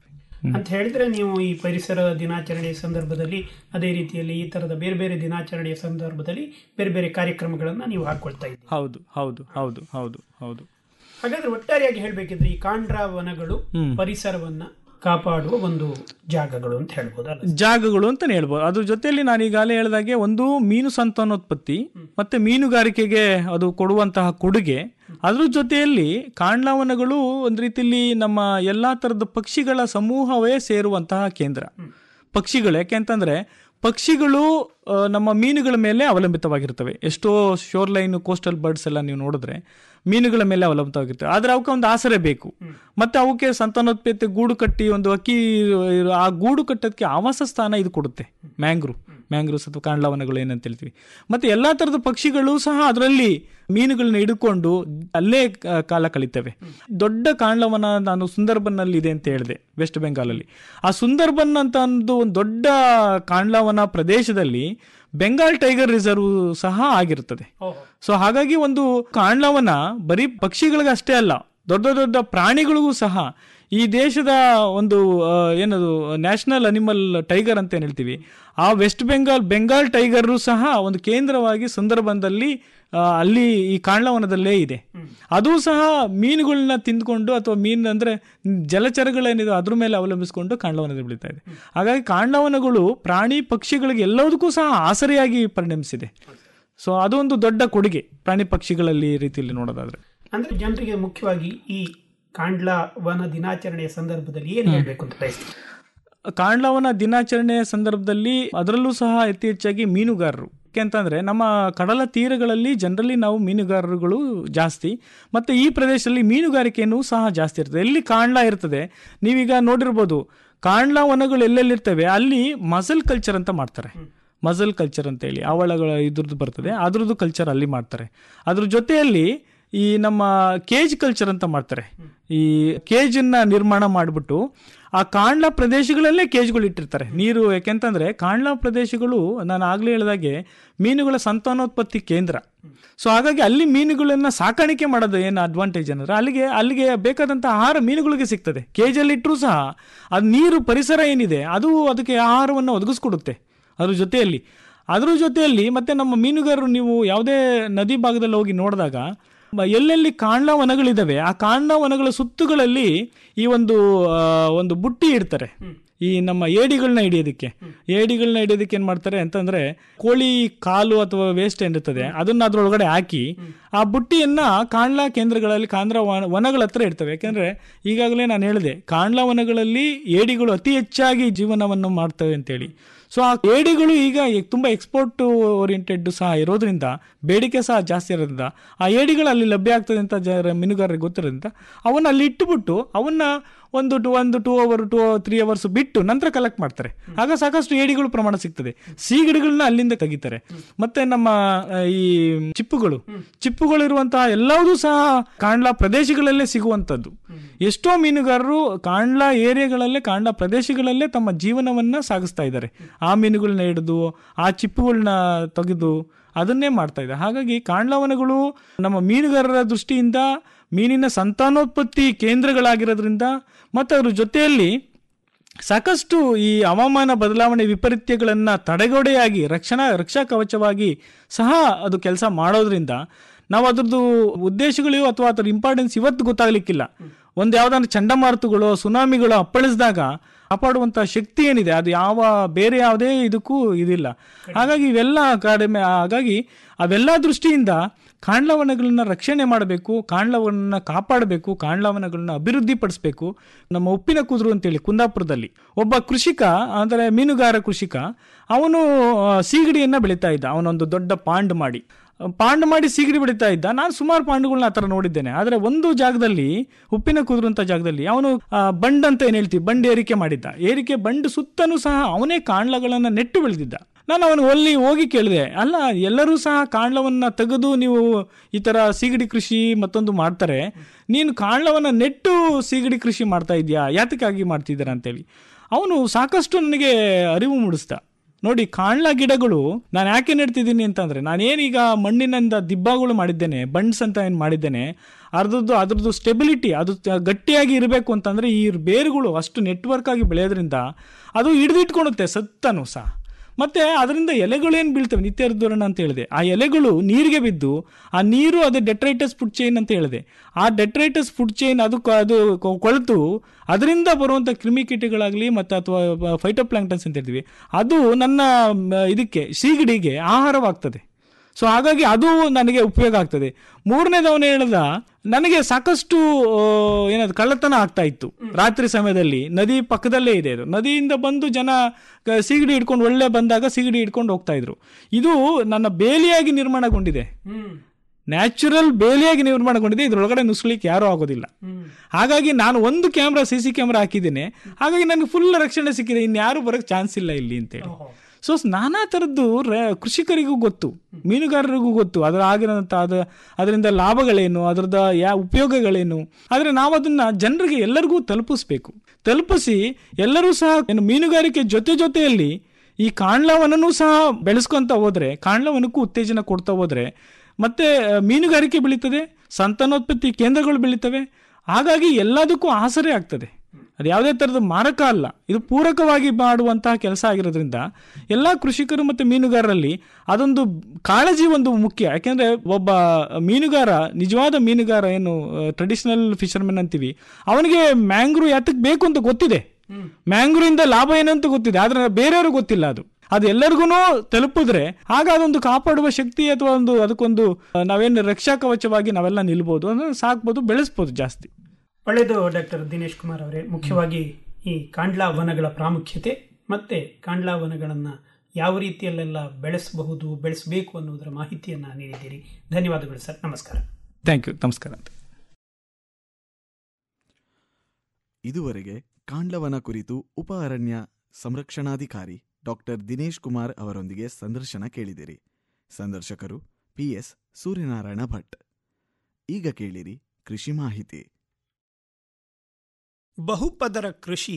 ಅಂತ ಹೇಳಿದ್ರೆ ನೀವು ಈ ಪರಿಸರ ದಿನಾಚರಣೆಯ ಸಂದರ್ಭದಲ್ಲಿ ಅದೇ ರೀತಿಯಲ್ಲಿ ಈ ತರದ ಬೇರೆ ಬೇರೆ ದಿನಾಚರಣೆಯ ಸಂದರ್ಭದಲ್ಲಿ ಬೇರೆ ಬೇರೆ ಕಾರ್ಯಕ್ರಮಗಳನ್ನ ನೀವು ಹಾಕೊಳ್ತಾ ಇದ್ದೀರಿ ಹೌದು ಹೌದು ಹೌದು ಹೌದು ಹೌದು ಹಾಗಾದ್ರೆ ಒಟ್ಟಾರೆಯಾಗಿ ಹೇಳ್ಬೇಕಿದ್ರೆ ಈ ಕಾಂಡ್ರಾ ವನಗಳು ಹ್ಮ್. ಪರಿಸರವನ್ನ ಕಾಪಾಡುವ ಒಂದು ಜಾಗಗಳು ಅಂತ ಹೇಳ್ಬೋದಲ್ಲ ಜಾಗಗಳು ಅಂತಾನೆ ಹೇಳ್ಬೋದು ಅದ್ರ ಜೊತೆಯಲ್ಲಿ ನಾನು ಈಗಾಗಲೇ ಹೇಳಿದಾಗೆ ಒಂದು ಮೀನು ಸಂತಾನೋತ್ಪತ್ತಿ ಮತ್ತೆ ಮೀನುಗಾರಿಕೆಗೆ ಅದು ಕೊಡುವಂತಹ ಕೊಡುಗೆ ಅದ್ರ ಜೊತೆಯಲ್ಲಿ ಕಾಂಡ್ಲಾವನಗಳು ಒಂದು ರೀತಿಯಲ್ಲಿ ನಮ್ಮ ಎಲ್ಲಾ ತರದ ಪಕ್ಷಿಗಳ ಸಮೂಹವೇ ಸೇರುವಂತಹ ಕೇಂದ್ರ ಪಕ್ಷಿಗಳು ಯಾಕೆಂತಂದ್ರೆ ಪಕ್ಷಿಗಳು ಆ, ನಮ್ಮ ಮೀನುಗಳ ಮೇಲೆ ಅವಲಂಬಿತವಾಗಿರ್ತವೆ ಎಷ್ಟೋ ಶೋರ್ ಲೈನ್ ಕೋಸ್ಟಲ್ ಬರ್ಡ್ಸ್ ಎಲ್ಲ ನೀವು ನೋಡಿದ್ರೆ ಮೀನುಗಳ ಮೇಲೆ ಅವಲಂಬಿತವಾಗಿರ್ತವೆ ಆದ್ರೆ ಅವಕ್ಕೆ ಒಂದು ಆಸರೆ ಬೇಕು ಮತ್ತೆ ಅವಕ್ಕೆ ಸಂತಾನೋತ್ಪತ್ತಿ ಗೂಡು ಕಟ್ಟಿ ಒಂದು ಅಕ್ಕಿ ಇರೋ- ಆ ಗೂಡು ಕಟ್ಟೋದಕ್ಕೆ ಆವಾಸ ಸ್ಥಾನ ಇದು ಕೊಡುತ್ತೆ ಮ್ಯಾಂಗ್ರೂ ಮ್ಯಾಂಗ್ರೂಸ್ ಅಥವಾ ಕಾಂಡ್ಲಾವನಗಳು ಏನಂತ ಹೇಳ್ತೀವಿ ಮತ್ತೆ ಎಲ್ಲಾ ತರದ ಪಕ್ಷಿಗಳು ಸಹ ಅದರಲ್ಲಿ ಮೀನುಗಳನ್ನ ಹಿಡ್ಕೊಂಡು ಅಲ್ಲೇ ಕ- ಕಾಲ ಕಳೀತವೆ ದೊಡ್ಡ ಕಾಂಡ್ಲವನ ನಾನು ಸುಂದರ್ಬನ್ನಲ್ಲಿ ಇದೆ ಅಂತ ಹೇಳಿದೆ ವೆಸ್ಟ್ ಬೆಂಗಾಲಲ್ಲಿ ಆ ಸುಂದರ್ಬನ್ ಅಂತ ಒಂದು ಒಂದು ದೊಡ್ಡ ಕಾಂಡ್ಲವನ ಪ್ರದೇಶದಲ್ಲಿ ಬೆಂಗಾಲ್ ಟೈಗರ್ ರಿಸರ್ವ್ ಸಹ ಆಗಿರುತ್ತದೆ ಸೊ ಹಾಗಾಗಿ ಒಂದು ಕಾಂಡ್ಲವನ ಬರೀ ಪಕ್ಷಿಗಳಿಗೆ ಅಷ್ಟೇ ಅಲ್ಲ ದೊಡ್ಡ ದೊಡ್ಡ ಪ್ರಾಣಿಗಳಿಗೂ ಸಹ ಈ ದೇಶದ ಒಂದು ಆ, ಏನದು ನ್ಯಾಷನಲ್ ಅನಿಮಲ್ ಟೈಗರ್ ಅಂತ ಏನ್ ಹೇಳ್ತೀವಿ ಆ ವೆಸ್ಟ್ ಬೆಂಗಾಲ್ ಬೆಂಗಾಲ್ ಟೈಗರ್ ಸಹ ಒಂದು ಕೇಂದ್ರವಾಗಿ ಸುಂದರಬನದಲ್ಲಿ ಆ, ಅಲ್ಲಿ ಈ ಕಾಂಡ್ಲವನದಲ್ಲೇ ಇದೆ ಅದು ಸಹ ಮೀನುಗಳನ್ನ ತಿಂದ್ಕೊಂಡು ಅಥವಾ ಮೀನು ಅಂದ್ರೆ ಜಲಚರಗಳೇನಿದೆ ಅದ್ರ ಮೇಲೆ ಅವಲಂಬಿಸಿಕೊಂಡು ಕಾಂಡ್ಲವನದಲ್ಲಿ ಬೆಳೀತಾ ಇದೆ ಹಾಗಾಗಿ ಕಾಂಡ್ಲವನಗಳು ಪ್ರಾಣಿ ಪಕ್ಷಿಗಳಿಗೆ ಎಲ್ಲದಕ್ಕೂ ಸಹ ಆಸರೆಯಾಗಿ ಪರಿಣಮಿಸಿದೆ ಸೊ ಅದೊಂದು ದೊಡ್ಡ ಕೊಡುಗೆ ಪ್ರಾಣಿ ಪಕ್ಷಿಗಳಲ್ಲಿ ಈ ರೀತಿಯಲ್ಲಿ ನೋಡೋದಾದ್ರೆ ಅಂದ್ರೆ ಜನರಿಗೆ ಮುಖ್ಯವಾಗಿ ಈ ಕಾಂಡ್ಲಾ ವನ ದಿನಾಚರಣೆಯ ಸಂದರ್ಭದಲ್ಲಿ ಏನ್ ಹೇಳ್ಬೇಕು ಅಂತ ಬಯಸ್ತೀವಿ ಕಾಂಡ್ಲವನ ದಿನಾಚರಣೆಯ ಸಂದರ್ಭದಲ್ಲಿ ಅದರಲ್ಲೂ ಸಹ ಅತಿ ಹೆಚ್ಚಾಗಿ ಮೀನುಗಾರರು ಯಾಕೆಂತಂದ್ರೆ ನಮ್ಮ ಕಡಲ ತೀರಗಳಲ್ಲಿ ಜನರಲಿ ನಾವು ಮೀನುಗಾರರುಗಳು ಜಾಸ್ತಿ ಮತ್ತೆ ಈ ಪ್ರದೇಶದಲ್ಲಿ ಮೀನುಗಾರಿಕೆಯನ್ನು ಸಹ ಜಾಸ್ತಿ ಇರ್ತದೆ ಎಲ್ಲಿ ಕಾಂಡ್ಲಾ ಇರ್ತದೆ ನೀವೀಗ ನೋಡಿರ್ಬೋದು ಕಾಂಡ್ಲಾ ವನಗಳು ಎಲ್ಲೆಲ್ಲಿರ್ತವೆ ಅಲ್ಲಿ ಮಸಲ್ ಕಲ್ಚರ್ ಅಂತ ಮಾಡ್ತಾರೆ ಮಸಲ್ ಕಲ್ಚರ್ ಅಂತ ಹೇಳಿ ಅವಳಗಳ ಇದ್ರದ್ದು ಬರ್ತದೆ ಅದ್ರದ್ದು ಕಲ್ಚರ್ ಅಲ್ಲಿ ಮಾಡ್ತಾರೆ ಅದ್ರ ಜೊತೆಯಲ್ಲಿ ಈ ನಮ್ಮ ಕೇಜ್ ಕಲ್ಚರ್ ಅಂತ ಮಾಡ್ತಾರೆ ಈ ಕೇಜನ್ನ ನಿರ್ಮಾಣ ಮಾಡಿಬಿಟ್ಟು ಆ ಕಾಂಡ್ಲಾ ಪ್ರದೇಶಗಳಲ್ಲೇ ಕೇಜ್ಗಳು ಇಟ್ಟಿರ್ತಾರೆ ನೀರು ಯಾಕೆಂತಂದ್ರೆ ಕಾಂಡ್ಲಾ ಪ್ರದೇಶಗಳು ನಾನು ಆಗ್ಲೇ ಹೇಳಿದಾಗೆ ಮೀನುಗಳ ಸಂತಾನೋತ್ಪತ್ತಿ ಕೇಂದ್ರ ಸೊ ಹಾಗಾಗಿ ಅಲ್ಲಿ ಮೀನುಗಳನ್ನ ಸಾಕಾಣಿಕೆ ಮಾಡೋದು ಏನು ಅಡ್ವಾಂಟೇಜ್ ಅಂದ್ರೆ ಅಲ್ಲಿಗೆ ಅಲ್ಲಿಗೆ ಬೇಕಾದಂತ ಆಹಾರ ಮೀನುಗಳಿಗೆ ಸಿಗ್ತದೆ ಕೇಜಲ್ಲಿ ಇಟ್ಟರು ಸಹ ಅದು ನೀರು ಪರಿಸರ ಏನಿದೆ ಅದು ಅದಕ್ಕೆ ಆಹಾರವನ್ನು ಒದಗಿಸ್ಕೊಡುತ್ತೆ ಅದ್ರ ಜೊತೆಯಲ್ಲಿ ಅದ್ರ ಜೊತೆಯಲ್ಲಿ ಮತ್ತೆ ನಮ್ಮ ಮೀನುಗಾರರು ನೀವು ಯಾವುದೇ ನದಿ ಭಾಗದಲ್ಲಿ ಹೋಗಿ ನೋಡಿದಾಗ ಮ- ಎಲ್ಲೆಲ್ಲಿ ಕಾಂಡ್ಲಾ ವನಗಳಿದಾವೆ ಆ ಕಾಂಡ್ಲಾ ವನಗಳ ಸುತ್ತುಗಳಲ್ಲಿ ಈ ಒಂದು ಆ, ಒಂದು ಬುಟ್ಟಿ ಇಡ್ತಾರೆ ಈ ನಮ್ಮ ಏಡಿಗಳನ್ನ ಹಿಡಿಯೋದಕ್ಕೆ ಏಡಿಗಳನ್ನ ಹಿಡಿಯೋದಕ್ಕೆ ಏನ್ ಮಾಡ್ತಾರೆ ಅಂತಂದ್ರೆ ಕೋಳಿ ಕಾಲು ಅಥವಾ ವೇಸ್ಟ್ ಏನಿರ್ತದೆ ಅದನ್ನ ಅದ್ರೊಳಗಡೆ ಹಾಕಿ ಆ ಬುಟ್ಟಿಯನ್ನ ಕಾಂಡ್ಲಾ ಕೇಂದ್ರಗಳಲ್ಲಿ ಕಾಂದ್ರ ವನ- ವನಗಳ ಹತ್ರ ಇರ್ತವೆ ಯಾಕಂದ್ರೆ ಈಗಾಗಲೇ ನಾನು ಹೇಳಿದೆ ಕಾಂಡ್ಲಾ ವನಗಳಲ್ಲಿ ಏಡಿಗಳು ಅತಿ ಹೆಚ್ಚಾಗಿ ಜೀವನವನ್ನು ಮಾಡ್ತವೆ ಅಂತೇಳಿ ಸೊ ಆ ಏಡಿಗಳು ಈಗ ಎ- ತುಂಬಾ ಎಕ್ಸ್ಪೋರ್ಟ್ ಓರಿಯೆಂಟೆಡ್ ಸಹ ಇರೋದ್ರಿಂದ ಬೇಡಿಕೆ ಸಹ ಜಾಸ್ತಿ ಇರೋದ್ರಿಂದ ಆ ಏಡಿಗಳು ಅಲ್ಲಿ ಲಭ್ಯ ಆಗ್ತದೆ ಅಂತ ಜ ಮೀನುಗಾರರಿಗೆ ಗೊತ್ತಿರೋದ್ರಿಂದ ಅವನ್ನ ಅಲ್ಲಿ ಇಟ್ಟುಬಿಟ್ಟು ಅವನ್ನ ಒಂದು ಟು ಒಂದು two hour two three hours ಬಿಟ್ಟು ನಂತರ ಕಲೆಕ್ಟ್ ಮಾಡ್ತಾರೆ ಆಗ ಸಾಕಷ್ಟು ಏಡಿಗಳು ಪ್ರಮಾಣ ಸಿಗ್ತದೆ ಸೀಗಡಿಗಳನ್ನ ಅಲ್ಲಿಂದ ತೆಗಿತಾರೆ ಮತ್ತೆ ನಮ್ಮ ಆ, ಈ ಚಿಪ್ಪುಗಳು ಚಿಪ್ಪುಗಳು ಇರುವಂತಹ ಎಲ್ಲವೂ ಸಹ ಕಾಂಡ್ಲಾ ಪ್ರದೇಶಗಳಲ್ಲೇ ಸಿಗುವಂತದ್ದು ಎಷ್ಟೋ ಮೀನುಗಾರರು ಕಾಂಡ್ಲಾ ಏರಿಯಾಗಳಲ್ಲೇ ಕಾಂಡ್ಲಾ ಪ್ರದೇಶಗಳಲ್ಲೇ ತಮ್ಮ ಜೀವನವನ್ನ ಸಾಗಿಸ್ತಾ ಇದ್ದಾರೆ ಆ ಮೀನುಗಳನ್ನ ಹಿಡಿದು ಆ ಚಿಪ್ಪುಗಳನ್ನ ತೆಗೆದು ಅದನ್ನೇ ಮಾಡ್ತಾ ಇದ್ದಾರೆ ಹಾಗಾಗಿ ಕಾಂಡ್ಲಾವನಗಳು ನಮ್ಮ ಮೀನುಗಾರರ ದೃಷ್ಟಿಯಿಂದ ಮೀನಿನ ಸಂತಾನೋತ್ಪತ್ತಿ ಕೇಂದ್ರಗಳಾಗಿರೋದ್ರಿಂದ ಮತ್ತು ಅದ್ರ ಜೊತೆಯಲ್ಲಿ ಸಾಕಷ್ಟು ಈ ಹವಾಮಾನ ಬದಲಾವಣೆ ವಿಪರೀತ್ಯಗಳನ್ನ ತಡೆಗೋಡೆಯಾಗಿ ರಕ್ಷಣಾ ರಕ್ಷಾ ಕವಚವಾಗಿ ಸಹ ಅದು ಕೆಲಸ ಮಾಡೋದ್ರಿಂದ ನಾವು ಅದ್ರದ್ದು ಉದ್ದೇಶಗಳು ಅಥವಾ ಅದರ ಇಂಪಾರ್ಟೆನ್ಸ್ ಇವತ್ತು ಗೊತ್ತಾಗ್ಲಿಕ್ಕಿಲ್ಲ ಒಂದು ಯಾವ್ದಾದ್ರು ಚಂಡಮಾರುತಗಳು ಸುನಾಮಿಗಳು ಅಪ್ಪಳಿಸಿದಾಗ ಕಾಪಾಡುವಂತ ಶಕ್ತಿ ಏನಿದೆ ಅದು ಯಾವ ಬೇರೆ ಯಾವುದೇ ಇದಕ್ಕೂ ಇದಿಲ್ಲ ಹಾಗಾಗಿ ಇವೆಲ್ಲ ಕಡಿಮೆ ಹಾಗಾಗಿ ಅವೆಲ್ಲ ದೃಷ್ಟಿಯಿಂದ ಕಾಂಡ್ಲವನಗಳನ್ನ ರಕ್ಷಣೆ ಮಾಡಬೇಕು ಕಾಂಡ್ಲವನ್ನ ಕಾಪಾಡಬೇಕು ಕಾಂಡ್ಲವನಗಳನ್ನ ಅಭಿವೃದ್ಧಿ ಪಡಿಸಬೇಕು ನಮ್ಮ ಉಪ್ಪಿನ ಕುದುರು ಅಂತೇಳಿ ಕುಂದಾಪುರದಲ್ಲಿ ಒಬ್ಬ ಕೃಷಿಕ ಅಂದರೆ ಮೀನುಗಾರ ಕೃಷಿಕ ಅವನು ಆ, ಸೀಗಡಿಯನ್ನ ಬೆಳೀತಾ ಇದ್ದ ಅವನೊಂದು ದೊಡ್ಡ ಪಾಂಡ್ ಮಾಡಿ ಪಾಂಡ್ ಮಾಡಿ ಸೀಗಡಿ ಬೆಳೀತಾ ಇದ್ದ ನಾನು ಸುಮಾರು ಪಾಂಡುಗಳನ್ನ ಆ ಥರ ನೋಡಿದ್ದೇನೆ ಆದರೆ ಒಂದು ಜಾಗದಲ್ಲಿ ಉಪ್ಪಿನ ಕುದುರು ಅಂತ ಜಾಗದಲ್ಲಿ ಅವನು ಆ, ಬಂಡ್ ಅಂತ ಏನು ಹೇಳ್ತೀವಿ ಬಂಡ್ ಏರಿಕೆ ಮಾಡಿದ್ದ ಏರಿಕೆ ಬಂಡ್ ಸುತ್ತನೂ ಸಹ ಅವನೇ ಕಾಂಡ್ಲಗಳನ್ನ ನೆಟ್ಟು ಬೆಳೆದಿದ್ದ ನಾನು ಅವನು ಅಲ್ಲಿ ಹೋಗಿ ಕೇಳಿದೆ ಅಲ್ಲ ಎಲ್ಲರೂ ಸಹ ಕಾಂಡ್ಲವನ್ನ ತೆಗೆದು ನೀವು ಈ ತರ ಸೀಗಡಿ ಕೃಷಿ ಮತ್ತೊಂದು ಮಾಡ್ತಾರೆ ನೀನು ಕಾಂಡ್ಲವನ್ನ ನೆಟ್ಟು ಸೀಗಡಿ ಕೃಷಿ ಮಾಡ್ತಾ ಇದೀಯಾ ಯಾತಕ್ಕಾಗಿ ಮಾಡ್ತಿದ್ದೀರಾ ಅಂತೇಳಿ ಅವನು ಸಾಕಷ್ಟು ನನಗೆ ಅರಿವು ಮೂಡಿಸ್ದ ನೋಡಿ ಕಾಣ್ಲ ಗಿಡಗಳು ನಾನು ಯಾಕೆ ನೆಡ್ತಿದ್ದೀನಿ ಅಂತಂದ್ರೆ ನಾನೇನೀಗ ಮಣ್ಣಿನಿಂದ ದಿಬ್ಬಗಳು ಮಾಡಿದ್ದೇನೆ ಬಂಡ್ಸ್ ಅಂತ ಏನು ಮಾಡಿದ್ದೇನೆ ಅದ್ರದ್ದು ಅದ್ರದ್ದು ಸ್ಟೆಬಿಲಿಟಿ ಅದು ತ- ಗಟ್ಟಿಯಾಗಿ ಇರಬೇಕು ಅಂತಂದ್ರೆ ಈ ಬೇರುಗಳು ಅಷ್ಟು ನೆಟ್ವರ್ಕ್ ಆಗಿ ಬೆಳೆಯೋದ್ರಿಂದ ಅದು ಹಿಡಿದಿಟ್ಕೊಳುತ್ತೆ ಸತ್ತನು ಸಹ ಮತ್ತೆ ಅದರಿಂದ ಎಲೆಗಳು ಏನು ಬೀಳ್ತವೆ ನಿತ್ಯ ಋತುವರ್ಣ ಅಂತ ಹೇಳಿದೆ ಆ ಎಲೆಗಳು ನೀರಿಗೆ ಬಿದ್ದು ಆ ನೀರು ಅದು ಡೆಟ್ರೈಟಸ್ ಫುಡ್ ಚೈನ್ ಅಂತ ಹೇಳಿದೆ ಆ ಡೆಟ್ರೈಟಸ್ ಫುಡ್ ಚೈನ್ ಅದು ಕ- ಅದು ಕೊ- ಕೊಳೆತು ಅದರಿಂದ ಬರುವಂಥ ಕ್ರಿಮಿಕೀಟಗಳಾಗಲಿ ಮತ್ತು ಅಥವಾ ಫೈಟೋಪ್ಲಾಂಕ್ಟನ್ಸ್ ಅಂತ ಹೇಳ್ತೀವಿ ಅದು ನನ್ನ ಮ, ಇದಕ್ಕೆ ಸೀಗಡಿಗೆ ಆಹಾರವಾಗ್ತದೆ ಸೊ ಹಾಗಾಗಿ ಅದು ನನಗೆ ಉಪಯೋಗ ಆಗ್ತದೆ ಮೂರನೇದವನು ಹೇಳ್ದ ನನಗೆ ಸಾಕಷ್ಟು ಆ, ಏನದು ಕಳ್ಳತನ ಆಗ್ತಾ ಇತ್ತು ರಾತ್ರಿ ಸಮಯದಲ್ಲಿ ನದಿ ಪಕ್ಕದಲ್ಲೇ ಇದೆ ಅದು ನದಿಯಿಂದ ಬಂದು ಜನ ಕ- ಸೀಗಡಿ ಹಿಡ್ಕೊಂಡು ಒಳ್ಳೆ ಬಂದಾಗ ಸೀಗಡಿ ಹಿಡ್ಕೊಂಡು ಹೋಗ್ತಾ ಇದ್ರು ಇದು ನನ್ನ ಬೇಲಿಯಾಗಿ ನಿರ್ಮಾಣಗೊಂಡಿದೆ ನ್ಯಾಚುರಲ್ ಬೇಲಿಯಾಗಿ ನಿರ್ಮಾಣಗೊಂಡಿದೆ ಇದ್ರೊಳಗಡೆ ನುಸ್ಲಿಕ್ಕೆ ಯಾರೂ ಆಗೋದಿಲ್ಲ ಹಾಗಾಗಿ ನಾನು ಒಂದು ಕ್ಯಾಮ್ರಾ ಸಿ ಸಿ ಕ್ಯಾಮ್ರಾ ಹಾಕಿದ್ದೇನೆ ಹಾಗಾಗಿ ನನಗೆ ಫುಲ್ ರಕ್ಷಣೆ ಸಿಕ್ಕಿದೆ ಇನ್ಯಾರು ಬರೋಕ್ಕೆ ಚಾನ್ಸ್ ಇಲ್ಲ ಇಲ್ಲಿ ಅಂತೇಳಿ ಸೊ ನಾನಾ ಥರದ್ದು ರ- ಕೃಷಿಕರಿಗೂ ಗೊತ್ತು ಮೀನುಗಾರರಿಗೂ ಗೊತ್ತು ಅದರ ಆಗಿರೋಂಥ ಅದ ಅದರಿಂದ ಲಾಭಗಳೇನು ಅದರದ ಯಾ ಉಪಯೋಗಗಳೇನು ಆದರೆ ನಾವು ಅದನ್ನ ಜನರಿಗೆ ಎಲ್ಲರಿಗೂ ತಲುಪಿಸ್ಬೇಕು ತಲುಪಿಸಿ ಎಲ್ಲರೂ ಸಹ ಏನು ಮೀನುಗಾರಿಕೆ ಜೊತೆ ಜೊತೆಯಲ್ಲಿ ಈ ಕಾಂಡ್ಲವನನ್ನು ಸಹ ಬೆಳೆಸ್ಕೊಂತ ಹೋದ್ರೆ ಕಾಂಡ್ಲವನಕ್ಕೂ ಉತ್ತೇಜನ ಕೊಡ್ತಾ ಹೋದ್ರೆ ಮತ್ತೆ ಆ, ಮೀನುಗಾರಿಕೆ ಬೆಳೀತದೆ ಸಂತಾನೋತ್ಪತ್ತಿ ಕೇಂದ್ರಗಳು ಬೆಳೀತವೆ ಹಾಗಾಗಿ ಎಲ್ಲದಕ್ಕೂ ಆಸರೆ ಆಗ್ತದೆ ಅದು ಯಾವುದೇ ಥರದ ಮಾರಕ ಅಲ್ಲ ಇದು ಪೂರಕವಾಗಿ ಮಾಡುವಂತಹ ಕೆಲಸ ಆಗಿರೋದ್ರಿಂದ ಎಲ್ಲ ಕೃಷಿಕರು ಮತ್ತು ಮೀನುಗಾರರಲ್ಲಿ ಅದೊಂದು ಕಾಳಜಿ ಒಂದು ಮುಖ್ಯ ಯಾಕೆಂದ್ರೆ ಒಬ್ಬ ಮೀನುಗಾರ ನಿಜವಾದ ಮೀನುಗಾರ ಏನು ಟ್ರೆಡಿಷನಲ್ ಫಿಶರ್ಮೆನ್ ಅಂತೀವಿ ಅವನಿಗೆ ಮ್ಯಾಂಗ್ರೂ ಯಾತಕ್ಕೆ ಬೇಕು ಅಂತ ಗೊತ್ತಿದೆ ಮ್ಯಾಂಗ್ರೂಯಿಂದ ಲಾಭ ಏನಂತ ಗೊತ್ತಿದೆ ಆದ್ರೆ ಬೇರೆಯವರು ಗೊತ್ತಿಲ್ಲ ಅದು ಅದು ಎಲ್ಲರಿಗೂ ತಲುಪಿದ್ರೆ ಆಗ ಅದೊಂದು ಕಾಪಾಡುವ ಶಕ್ತಿ ಅಥವಾ ಒಂದು ಅದಕ್ಕೊಂದು ಆ, ನಾವೇನು ರಕ್ಷಾ ಕವಚವಾಗಿ ನಾವೆಲ್ಲ ನಿಲ್ಬೋದು ಅಂದ್ರೆ ಸಾಕ್ಬೋದು ಬೆಳೆಸ್ಬೋದು ಜಾಸ್ತಿ ಒಳ್ಳೆಯದು ಡಾಕ್ಟರ್ ದಿನೇಶ್ ಕುಮಾರ್ ಅವರೇ ಮುಖ್ಯವಾಗಿ ಈ ಕಾಂಡ್ಲಾ ವನಗಳ ಪ್ರಾಮುಖ್ಯತೆ ಮತ್ತೆ ಕಾಂಡ್ಲಾ ವನಗಳನ್ನು ಯಾವ ರೀತಿಯಲ್ಲೆಲ್ಲ ಬೆಳೆಸಬಹುದು ಬೆಳೆಸಬೇಕು ಅನ್ನೋದರ ಮಾಹಿತಿಯನ್ನು ನೀಡಿದ್ದೀರಿ ಧನ್ಯವಾದಗಳು ಸರ್ ನಮಸ್ಕಾರ ಥ್ಯಾಂಕ್ ಯು ನಮಸ್ಕಾರ ಇದುವರೆಗೆ ಕಾಂಡ್ಲವನ ಕುರಿತು ಉಪ ಅರಣ್ಯ ಸಂರಕ್ಷಣಾಧಿಕಾರಿ ಡಾಕ್ಟರ್ ದಿನೇಶ್ ಕುಮಾರ್ ಅವರೊಂದಿಗೆ ಸಂದರ್ಶನ ಕೇಳಿದಿರಿ ಸಂದರ್ಶಕರು ಪಿಎಸ್ ಸೂರ್ಯನಾರಾಯಣ ಭಟ್ ಈಗ ಕೇಳಿರಿ ಕೃಷಿ ಮಾಹಿತಿ ಬಹುಪದರ ಕೃಷಿ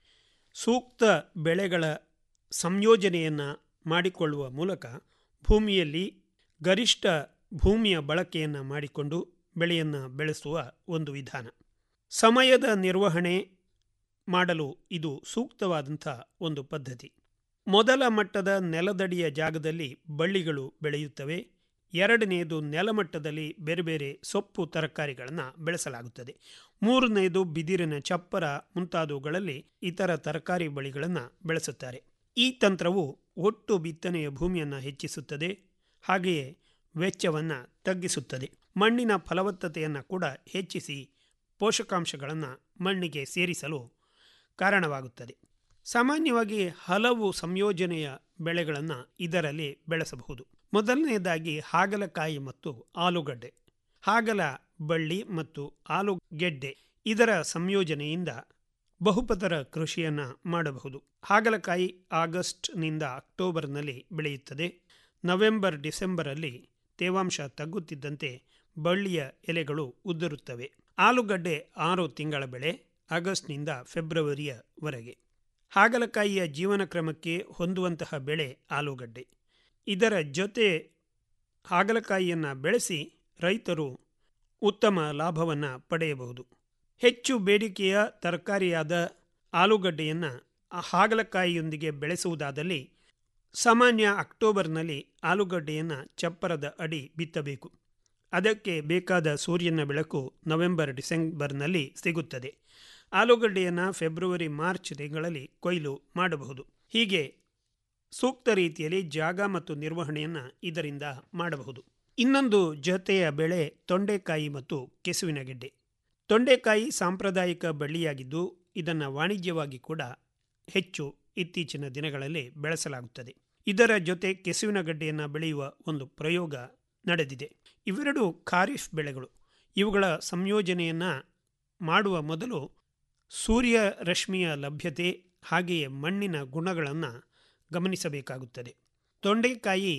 ಸೂಕ್ತ ಬೆಳೆಗಳ ಸಂಯೋಜನೆಯನ್ನು ಮಾಡಿಕೊಳ್ಳುವ ಮೂಲಕ ಭೂಮಿಯಲ್ಲಿ ಗರಿಷ್ಠ ಭೂಮಿಯ ಬಳಕೆಯನ್ನು ಮಾಡಿಕೊಂಡು ಬೆಳೆಯನ್ನು ಬೆಳೆಸುವ ಒಂದು ವಿಧಾನ ಸಮಯದ ನಿರ್ವಹಣೆ ಮಾಡಲು ಇದು ಸೂಕ್ತವಾದಂಥ ಒಂದು ಪದ್ಧತಿ ಮೊದಲ ಮಟ್ಟದ ನೆಲದಡಿಯ ಜಾಗದಲ್ಲಿ ಬಳ್ಳಿಗಳು ಬೆಳೆಯುತ್ತವೆ ಎರಡನೆಯದು ನೆಲಮಟ್ಟದಲ್ಲಿ ಬೇರೆ ಬೇರೆ ಸೊಪ್ಪು ತರಕಾರಿಗಳನ್ನು ಬೆಳೆಸಲಾಗುತ್ತದೆ ಮೂರನೆಯದು ಬಿದಿರಿನ ಚಪ್ಪರ ಮುಂತಾದವುಗಳಲ್ಲಿ ಇತರ ತರಕಾರಿ ಬಳ್ಳಿಗಳನ್ನು ಬೆಳೆಸುತ್ತಾರೆ ಈ ತಂತ್ರವು ಒಟ್ಟು ಬಿತ್ತನೆಯ ಭೂಮಿಯನ್ನು ಹೆಚ್ಚಿಸುತ್ತದೆ ಹಾಗೆಯೇ ವೆಚ್ಚವನ್ನು ತಗ್ಗಿಸುತ್ತದೆ ಮಣ್ಣಿನ ಫಲವತ್ತತೆಯನ್ನು ಕೂಡ ಹೆಚ್ಚಿಸಿ ಪೋಷಕಾಂಶಗಳನ್ನು ಮಣ್ಣಿಗೆ ಸೇರಿಸಲು ಕಾರಣವಾಗುತ್ತದೆ ಸಾಮಾನ್ಯವಾಗಿ ಹಲವು ಸಂಯೋಜನೆಯ ಬೆಳೆಗಳನ್ನು ಇದರಲ್ಲಿ ಬೆಳೆಸಬಹುದು ಮೊದಲನೆಯದಾಗಿ ಹಾಗಲಕಾಯಿ ಮತ್ತು ಆಲೂಗಡ್ಡೆ ಹಾಗಲ ಬಳ್ಳಿ ಮತ್ತು ಆಲೂಗೆಡ್ಡೆ ಇದರ ಸಂಯೋಜನೆಯಿಂದ ಬಹುಪದರ ಕೃಷಿಯನ್ನು ಮಾಡಬಹುದು ಹಾಗಲಕಾಯಿ ಆಗಸ್ಟ್ನಿಂದ ಅಕ್ಟೋಬರ್ನಲ್ಲಿ ಬೆಳೆಯುತ್ತದೆ ನವೆಂಬರ್ ಡಿಸೆಂಬರಲ್ಲಿ ತೇವಾಂಶ ತಗ್ಗುತ್ತಿದ್ದಂತೆ ಬಳ್ಳಿಯ ಎಲೆಗಳು ಉದುರುತ್ತವೆ ಆಲೂಗಡ್ಡೆ ಆರು ತಿಂಗಳ ಬೆಳೆ ಆಗಸ್ಟ್ನಿಂದ ಫೆಬ್ರವರಿಯವರೆಗೆ ಹಾಗಲಕಾಯಿಯ ಜೀವನ ಕ್ರಮಕ್ಕೆ ಹೊಂದುವಂತಹ ಬೆಳೆ ಆಲೂಗಡ್ಡೆ ಇದರ ಜೊತೆ ಹಾಗಲಕಾಯಿಯನ್ನು ಬೆಳೆಸಿ ರೈತರು ಉತ್ತಮ ಲಾಭವನ್ನು ಪಡೆಯಬಹುದು ಹೆಚ್ಚು ಬೇಡಿಕೆಯ ತರಕಾರಿಯಾದ ಆಲೂಗಡ್ಡೆಯನ್ನು ಹಾಗಲಕಾಯಿಯೊಂದಿಗೆ ಬೆಳೆಸುವುದಾದಲ್ಲಿ ಸಾಮಾನ್ಯ ಅಕ್ಟೋಬರ್ನಲ್ಲಿ ಆಲೂಗಡ್ಡೆಯನ್ನು ಚಪ್ಪರದ ಅಡಿ ಬಿತ್ತಬೇಕು ಅದಕ್ಕೆ ಬೇಕಾದ ಸೂರ್ಯನ ಬೆಳಕು ನವೆಂಬರ್ ಡಿಸೆಂಬರ್ನಲ್ಲಿ ಸಿಗುತ್ತದೆ ಆಲೂಗಡ್ಡೆಯನ್ನು ಫೆಬ್ರವರಿ ಮಾರ್ಚ್ ತಿಂಗಳಲ್ಲಿ ಕೊಯ್ಲು ಮಾಡಬಹುದು ಹೀಗೆ ಸೂಕ್ತ ರೀತಿಯಲ್ಲಿ ಜಾಗ ಮತ್ತು ನಿರ್ವಹಣೆಯನ್ನು ಇದರಿಂದ ಮಾಡಬಹುದು ಇನ್ನೊಂದು ಜೊತೆಯ ಬೆಳೆ ತೊಂಡೆಕಾಯಿ ಮತ್ತು ಕೆಸುವಿನ ಗೆಡ್ಡೆ ತೊಂಡೆಕಾಯಿ ಸಾಂಪ್ರದಾಯಿಕ ಬಳ್ಳಿಯಾಗಿದ್ದು ಇದನ್ನು ವಾಣಿಜ್ಯವಾಗಿ ಕೂಡ ಹೆಚ್ಚು ಇತ್ತೀಚಿನ ದಿನಗಳಲ್ಲಿ ಬೆಳೆಸಲಾಗುತ್ತದೆ ಇದರ ಜೊತೆ ಕೆಸುವಿನ ಗಡ್ಡೆಯನ್ನು ಬೆಳೆಯುವ ಒಂದು ಪ್ರಯೋಗ ನಡೆದಿದೆ ಇವೆರಡು ಖಾರಿಫ್ ಬೆಳೆಗಳು ಇವುಗಳ ಸಂಯೋಜನೆಯನ್ನು ಮಾಡುವ ಮೊದಲು ಸೂರ್ಯ ರಶ್ಮಿಯ ಲಭ್ಯತೆ ಹಾಗೆಯೇ ಮಣ್ಣಿನ ಗುಣಗಳನ್ನು ಗಮನಿಸಬೇಕಾಗುತ್ತದೆ ತೊಂಡೆಕಾಯಿ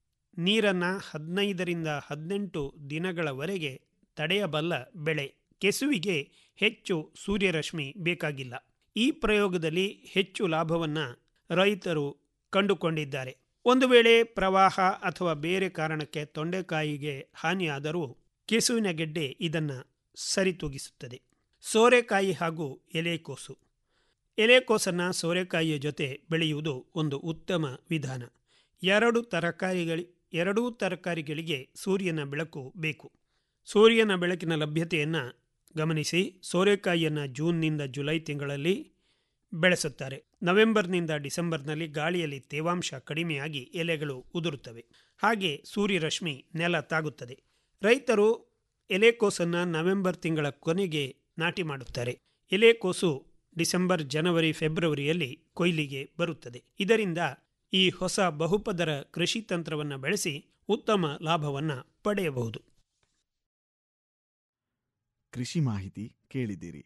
ನೀರನ್ನು ಹದಿನೈದರಿಂದ ಹದಿನೆಂಟು ದಿನಗಳವರೆಗೆ ತಡೆಯಬಲ್ಲ ಬೆಳೆ ಕೆಸುವಿಗೆ ಹೆಚ್ಚು ಸೂರ್ಯರಶ್ಮಿ ಬೇಕಾಗಿಲ್ಲ ಈ ಪ್ರಯೋಗದಲ್ಲಿ ಹೆಚ್ಚು ಲಾಭವನ್ನು ರೈತರು ಕಂಡುಕೊಂಡಿದ್ದಾರೆ ಒಂದು ವೇಳೆ ಪ್ರವಾಹ ಅಥವಾ ಬೇರೆ ಕಾರಣಕ್ಕೆ ತೊಂಡೆಕಾಯಿಗೆ ಹಾನಿಯಾದರೂ ಕೆಸುವಿನ ಗೆಡ್ಡೆ ಇದನ್ನು ಸರಿತೂಗಿಸುತ್ತದೆ ಸೋರೆಕಾಯಿ ಹಾಗೂ ಎಲೆಕೋಸು ಎಲೆಕೋಸನ್ನು ಸೋರೆಕಾಯಿಯ ಜೊತೆ ಬೆಳೆಯುವುದು ಒಂದು ಉತ್ತಮ ವಿಧಾನ ಎರಡು ತರಕಾರಿಗಳಿ ಎರಡೂ ತರಕಾರಿಗಳಿಗೆ ಸೂರ್ಯನ ಬೆಳಕು ಬೇಕು ಸೂರ್ಯನ ಬೆಳಕಿನ ಲಭ್ಯತೆಯನ್ನು ಗಮನಿಸಿ ಸೋರೆಕಾಯಿಯನ್ನು ಜೂನ್ನಿಂದ ಜುಲೈ ತಿಂಗಳಲ್ಲಿ ಬೆಳೆಸುತ್ತಾರೆ ನವೆಂಬರ್ನಿಂದ ಡಿಸೆಂಬರ್ನಲ್ಲಿ ಗಾಳಿಯಲ್ಲಿ ತೇವಾಂಶ ಕಡಿಮೆಯಾಗಿ ಎಲೆಗಳು ಉದುರುತ್ತವೆ ಹಾಗೆ ಸೂರ್ಯರಶ್ಮಿ ನೆಲ ತಾಗುತ್ತದೆ ರೈತರು ಎಲೆಕೋಸನ್ನು ನವೆಂಬರ್ ತಿಂಗಳ ಕೊನೆಗೆ ನಾಟಿ ಮಾಡುತ್ತಾರೆ ಎಲೆಕೋಸು ಡಿಸೆಂಬರ್ ಜನವರಿ ಫೆಬ್ರವರಿಯಲ್ಲಿ ಕೊಯ್ಲಿಗೆ ಬರುತ್ತದೆ ಇದರಿಂದ ಈ ಹೊಸ ಬಹುಪದರ ಕೃಷಿ ತಂತ್ರವನ್ನು ಬೆಳೆಸಿ ಉತ್ತಮ ಲಾಭವನ್ನು ಪಡೆಯಬಹುದು ಕೃಷಿ ಮಾಹಿತಿ ಕೇಳಿದಿರಿ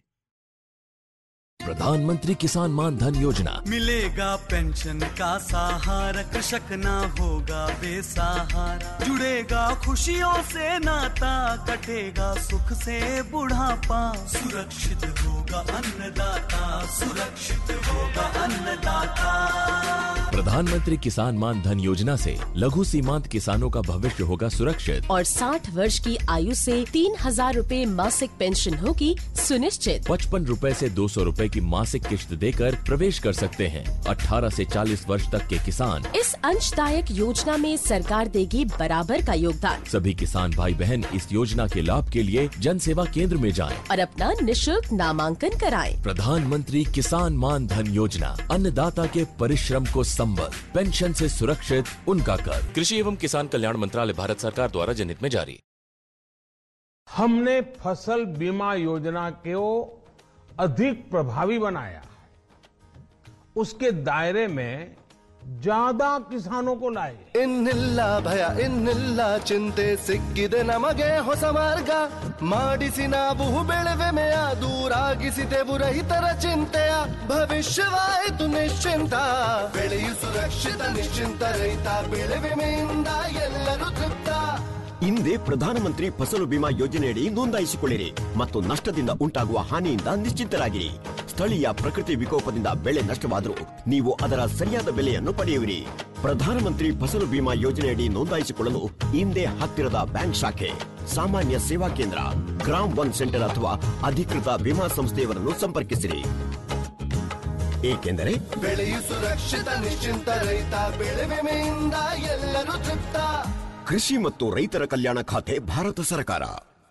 प्रधानमंत्री किसान मान धन योजना मिलेगा पेंशन का सहारा कृषक ना होगा बेसहारा जुड़ेगा खुशियों से नाता कटेगा सुख से बुढ़ापा सुरक्षित होगा अन्नदाता सुरक्षित होगा अन्नदाता प्रधानमंत्री किसान मान धन योजना से लघु सीमांत किसानों का भविष्य होगा सुरक्षित और 60 वर्ष की आयु से तीन हजार रूपए मासिक पेंशन होगी सुनिश्चित पचपन रूपए से दो सौ रूपए की मासिक किश्त देकर प्रवेश कर सकते हैं 18 से 40 वर्ष तक के किसान इस अंशदायक योजना में सरकार देगी बराबर का योगदान सभी किसान भाई बहन इस योजना के लाभ के लिए जन सेवा केंद्र में जाएं। और अपना निशुल्क नामांकन कराएं। प्रधानमंत्री किसान मान धन योजना अन्नदाता के परिश्रम को संबल पेंशन से सुरक्षित उनका कर कृषि एवं किसान कल्याण मंत्रालय भारत सरकार द्वारा जनहित में जारी हमने फसल बीमा योजना को अधिक प्रभावी बनाया उसके दायरे में ज्यादा किसानों को लाए ಇನ್ನಿಲ್ಲ ಭಯ ಇನ್ನಿಲ್ಲ ಚಿಂತೆ ಸಿಕ್ಕಿದೆ ನಮಗೆ ಹೊಸ ಮಾರ್ಗ ಮಾಡಿಸಿ ನಾವು ಬೆಳೆವೆಮೆಯ ದೂರಾಗಿಸಿದೆವು ರೈತರ ಚಿಂತೆಯ ಭವಿಷ್ಯವಾಯಿತು ನಿಶ್ಚಿಂತ ಬೆಳೆಯು ಸುರಕ್ಷಿತ ನಿಶ್ಚಿಂತ ರೈತ ಬೆಳೆ ವಿಮೆಯಿಂದ ಎಲ್ಲರೂ ತೃಪ್ತ ಹಿಂದೆ ಪ್ರಧಾನಮಂತ್ರಿ ಫಸಲು ಬಿಮಾ ಯೋಜನೆಯಡಿ ನೋಂದಾಯಿಸಿಕೊಳ್ಳಿರಿ ಮತ್ತು ನಷ್ಟದಿಂದ ಉಂಟಾಗುವ ಹಾನಿಯಿಂದ ನಿಶ್ಚಿಂತರಾಗಿರಿ ಸ್ಥಳೀಯ ಪ್ರಕೃತಿ ವಿಕೋಪದಿಂದ ಬೆಳೆ ನಷ್ಟವಾದರೂ ನೀವು ಅದರ ಸರಿಯಾದ ಬೆಲೆಯನ್ನು ಪಡೆಯುವಿರಿ ಪ್ರಧಾನಮಂತ್ರಿ ಫಸಲು ಬಿಮಾ ಯೋಜನೆಯಡಿ ನೋಂದಾಯಿಸಿಕೊಳ್ಳಲು ಹಿಂದೆ ಹತ್ತಿರದ ಬ್ಯಾಂಕ್ ಶಾಖೆ ಸಾಮಾನ್ಯ ಸೇವಾ ಕೇಂದ್ರ ಗ್ರಾಮ್ ಒನ್ ಸೆಂಟರ್ ಅಥವಾ ಅಧಿಕೃತ ವಿಮಾ ಸಂಸ್ಥೆಯವರನ್ನು ಸಂಪರ್ಕಿಸಿರಿ ಏಕೆಂದರೆ ಬೆಳೆಯು ಸುರಕ್ಷಿತ ನಿಶ್ಚಿಂತ ರೈತ ಬೆಳೆ ವಿಮೆಯಿಂದ ಎಲ್ಲರೂ ತೃಪ್ತ ಕೃಷಿ ಮತ್ತು ರೈತರ ಕಲ್ಯಾಣ ಖಾತೆ ಭಾರತ ಸರ್ಕಾರ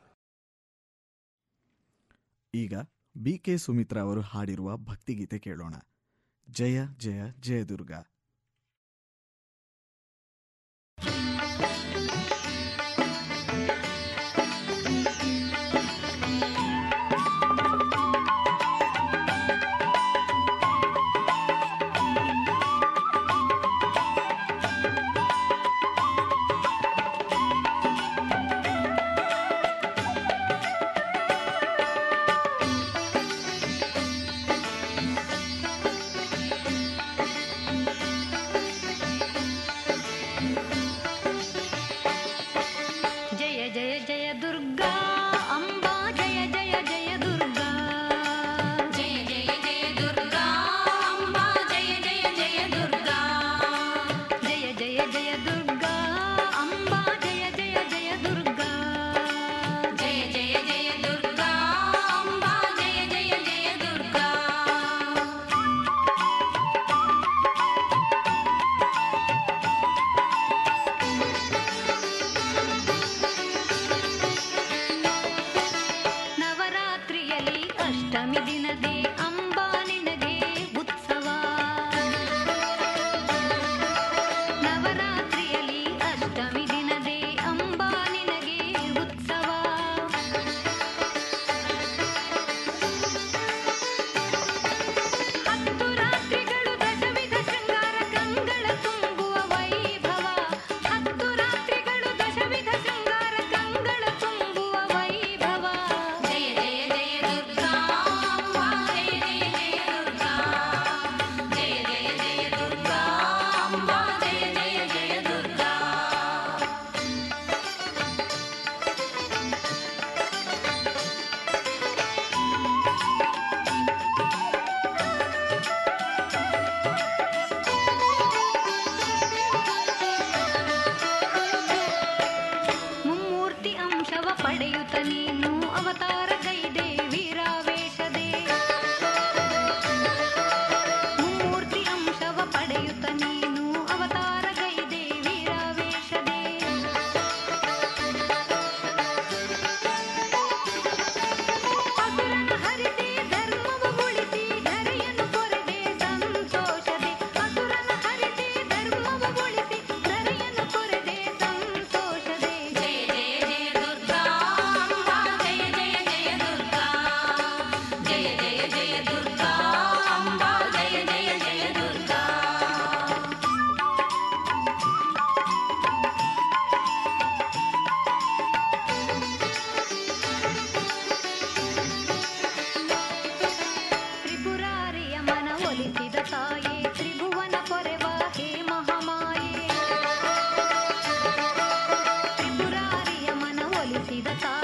ಈಗ ಬಿ ಕೆ ಸುಮಿತ್ರಾ ಅವರು ಹಾಡಿರುವ ಭಕ್ತಿಗೀತೆ ಕೇಳೋಣ ಜಯ ಜಯ ಜಯದುರ್ಗ ಬರತಾ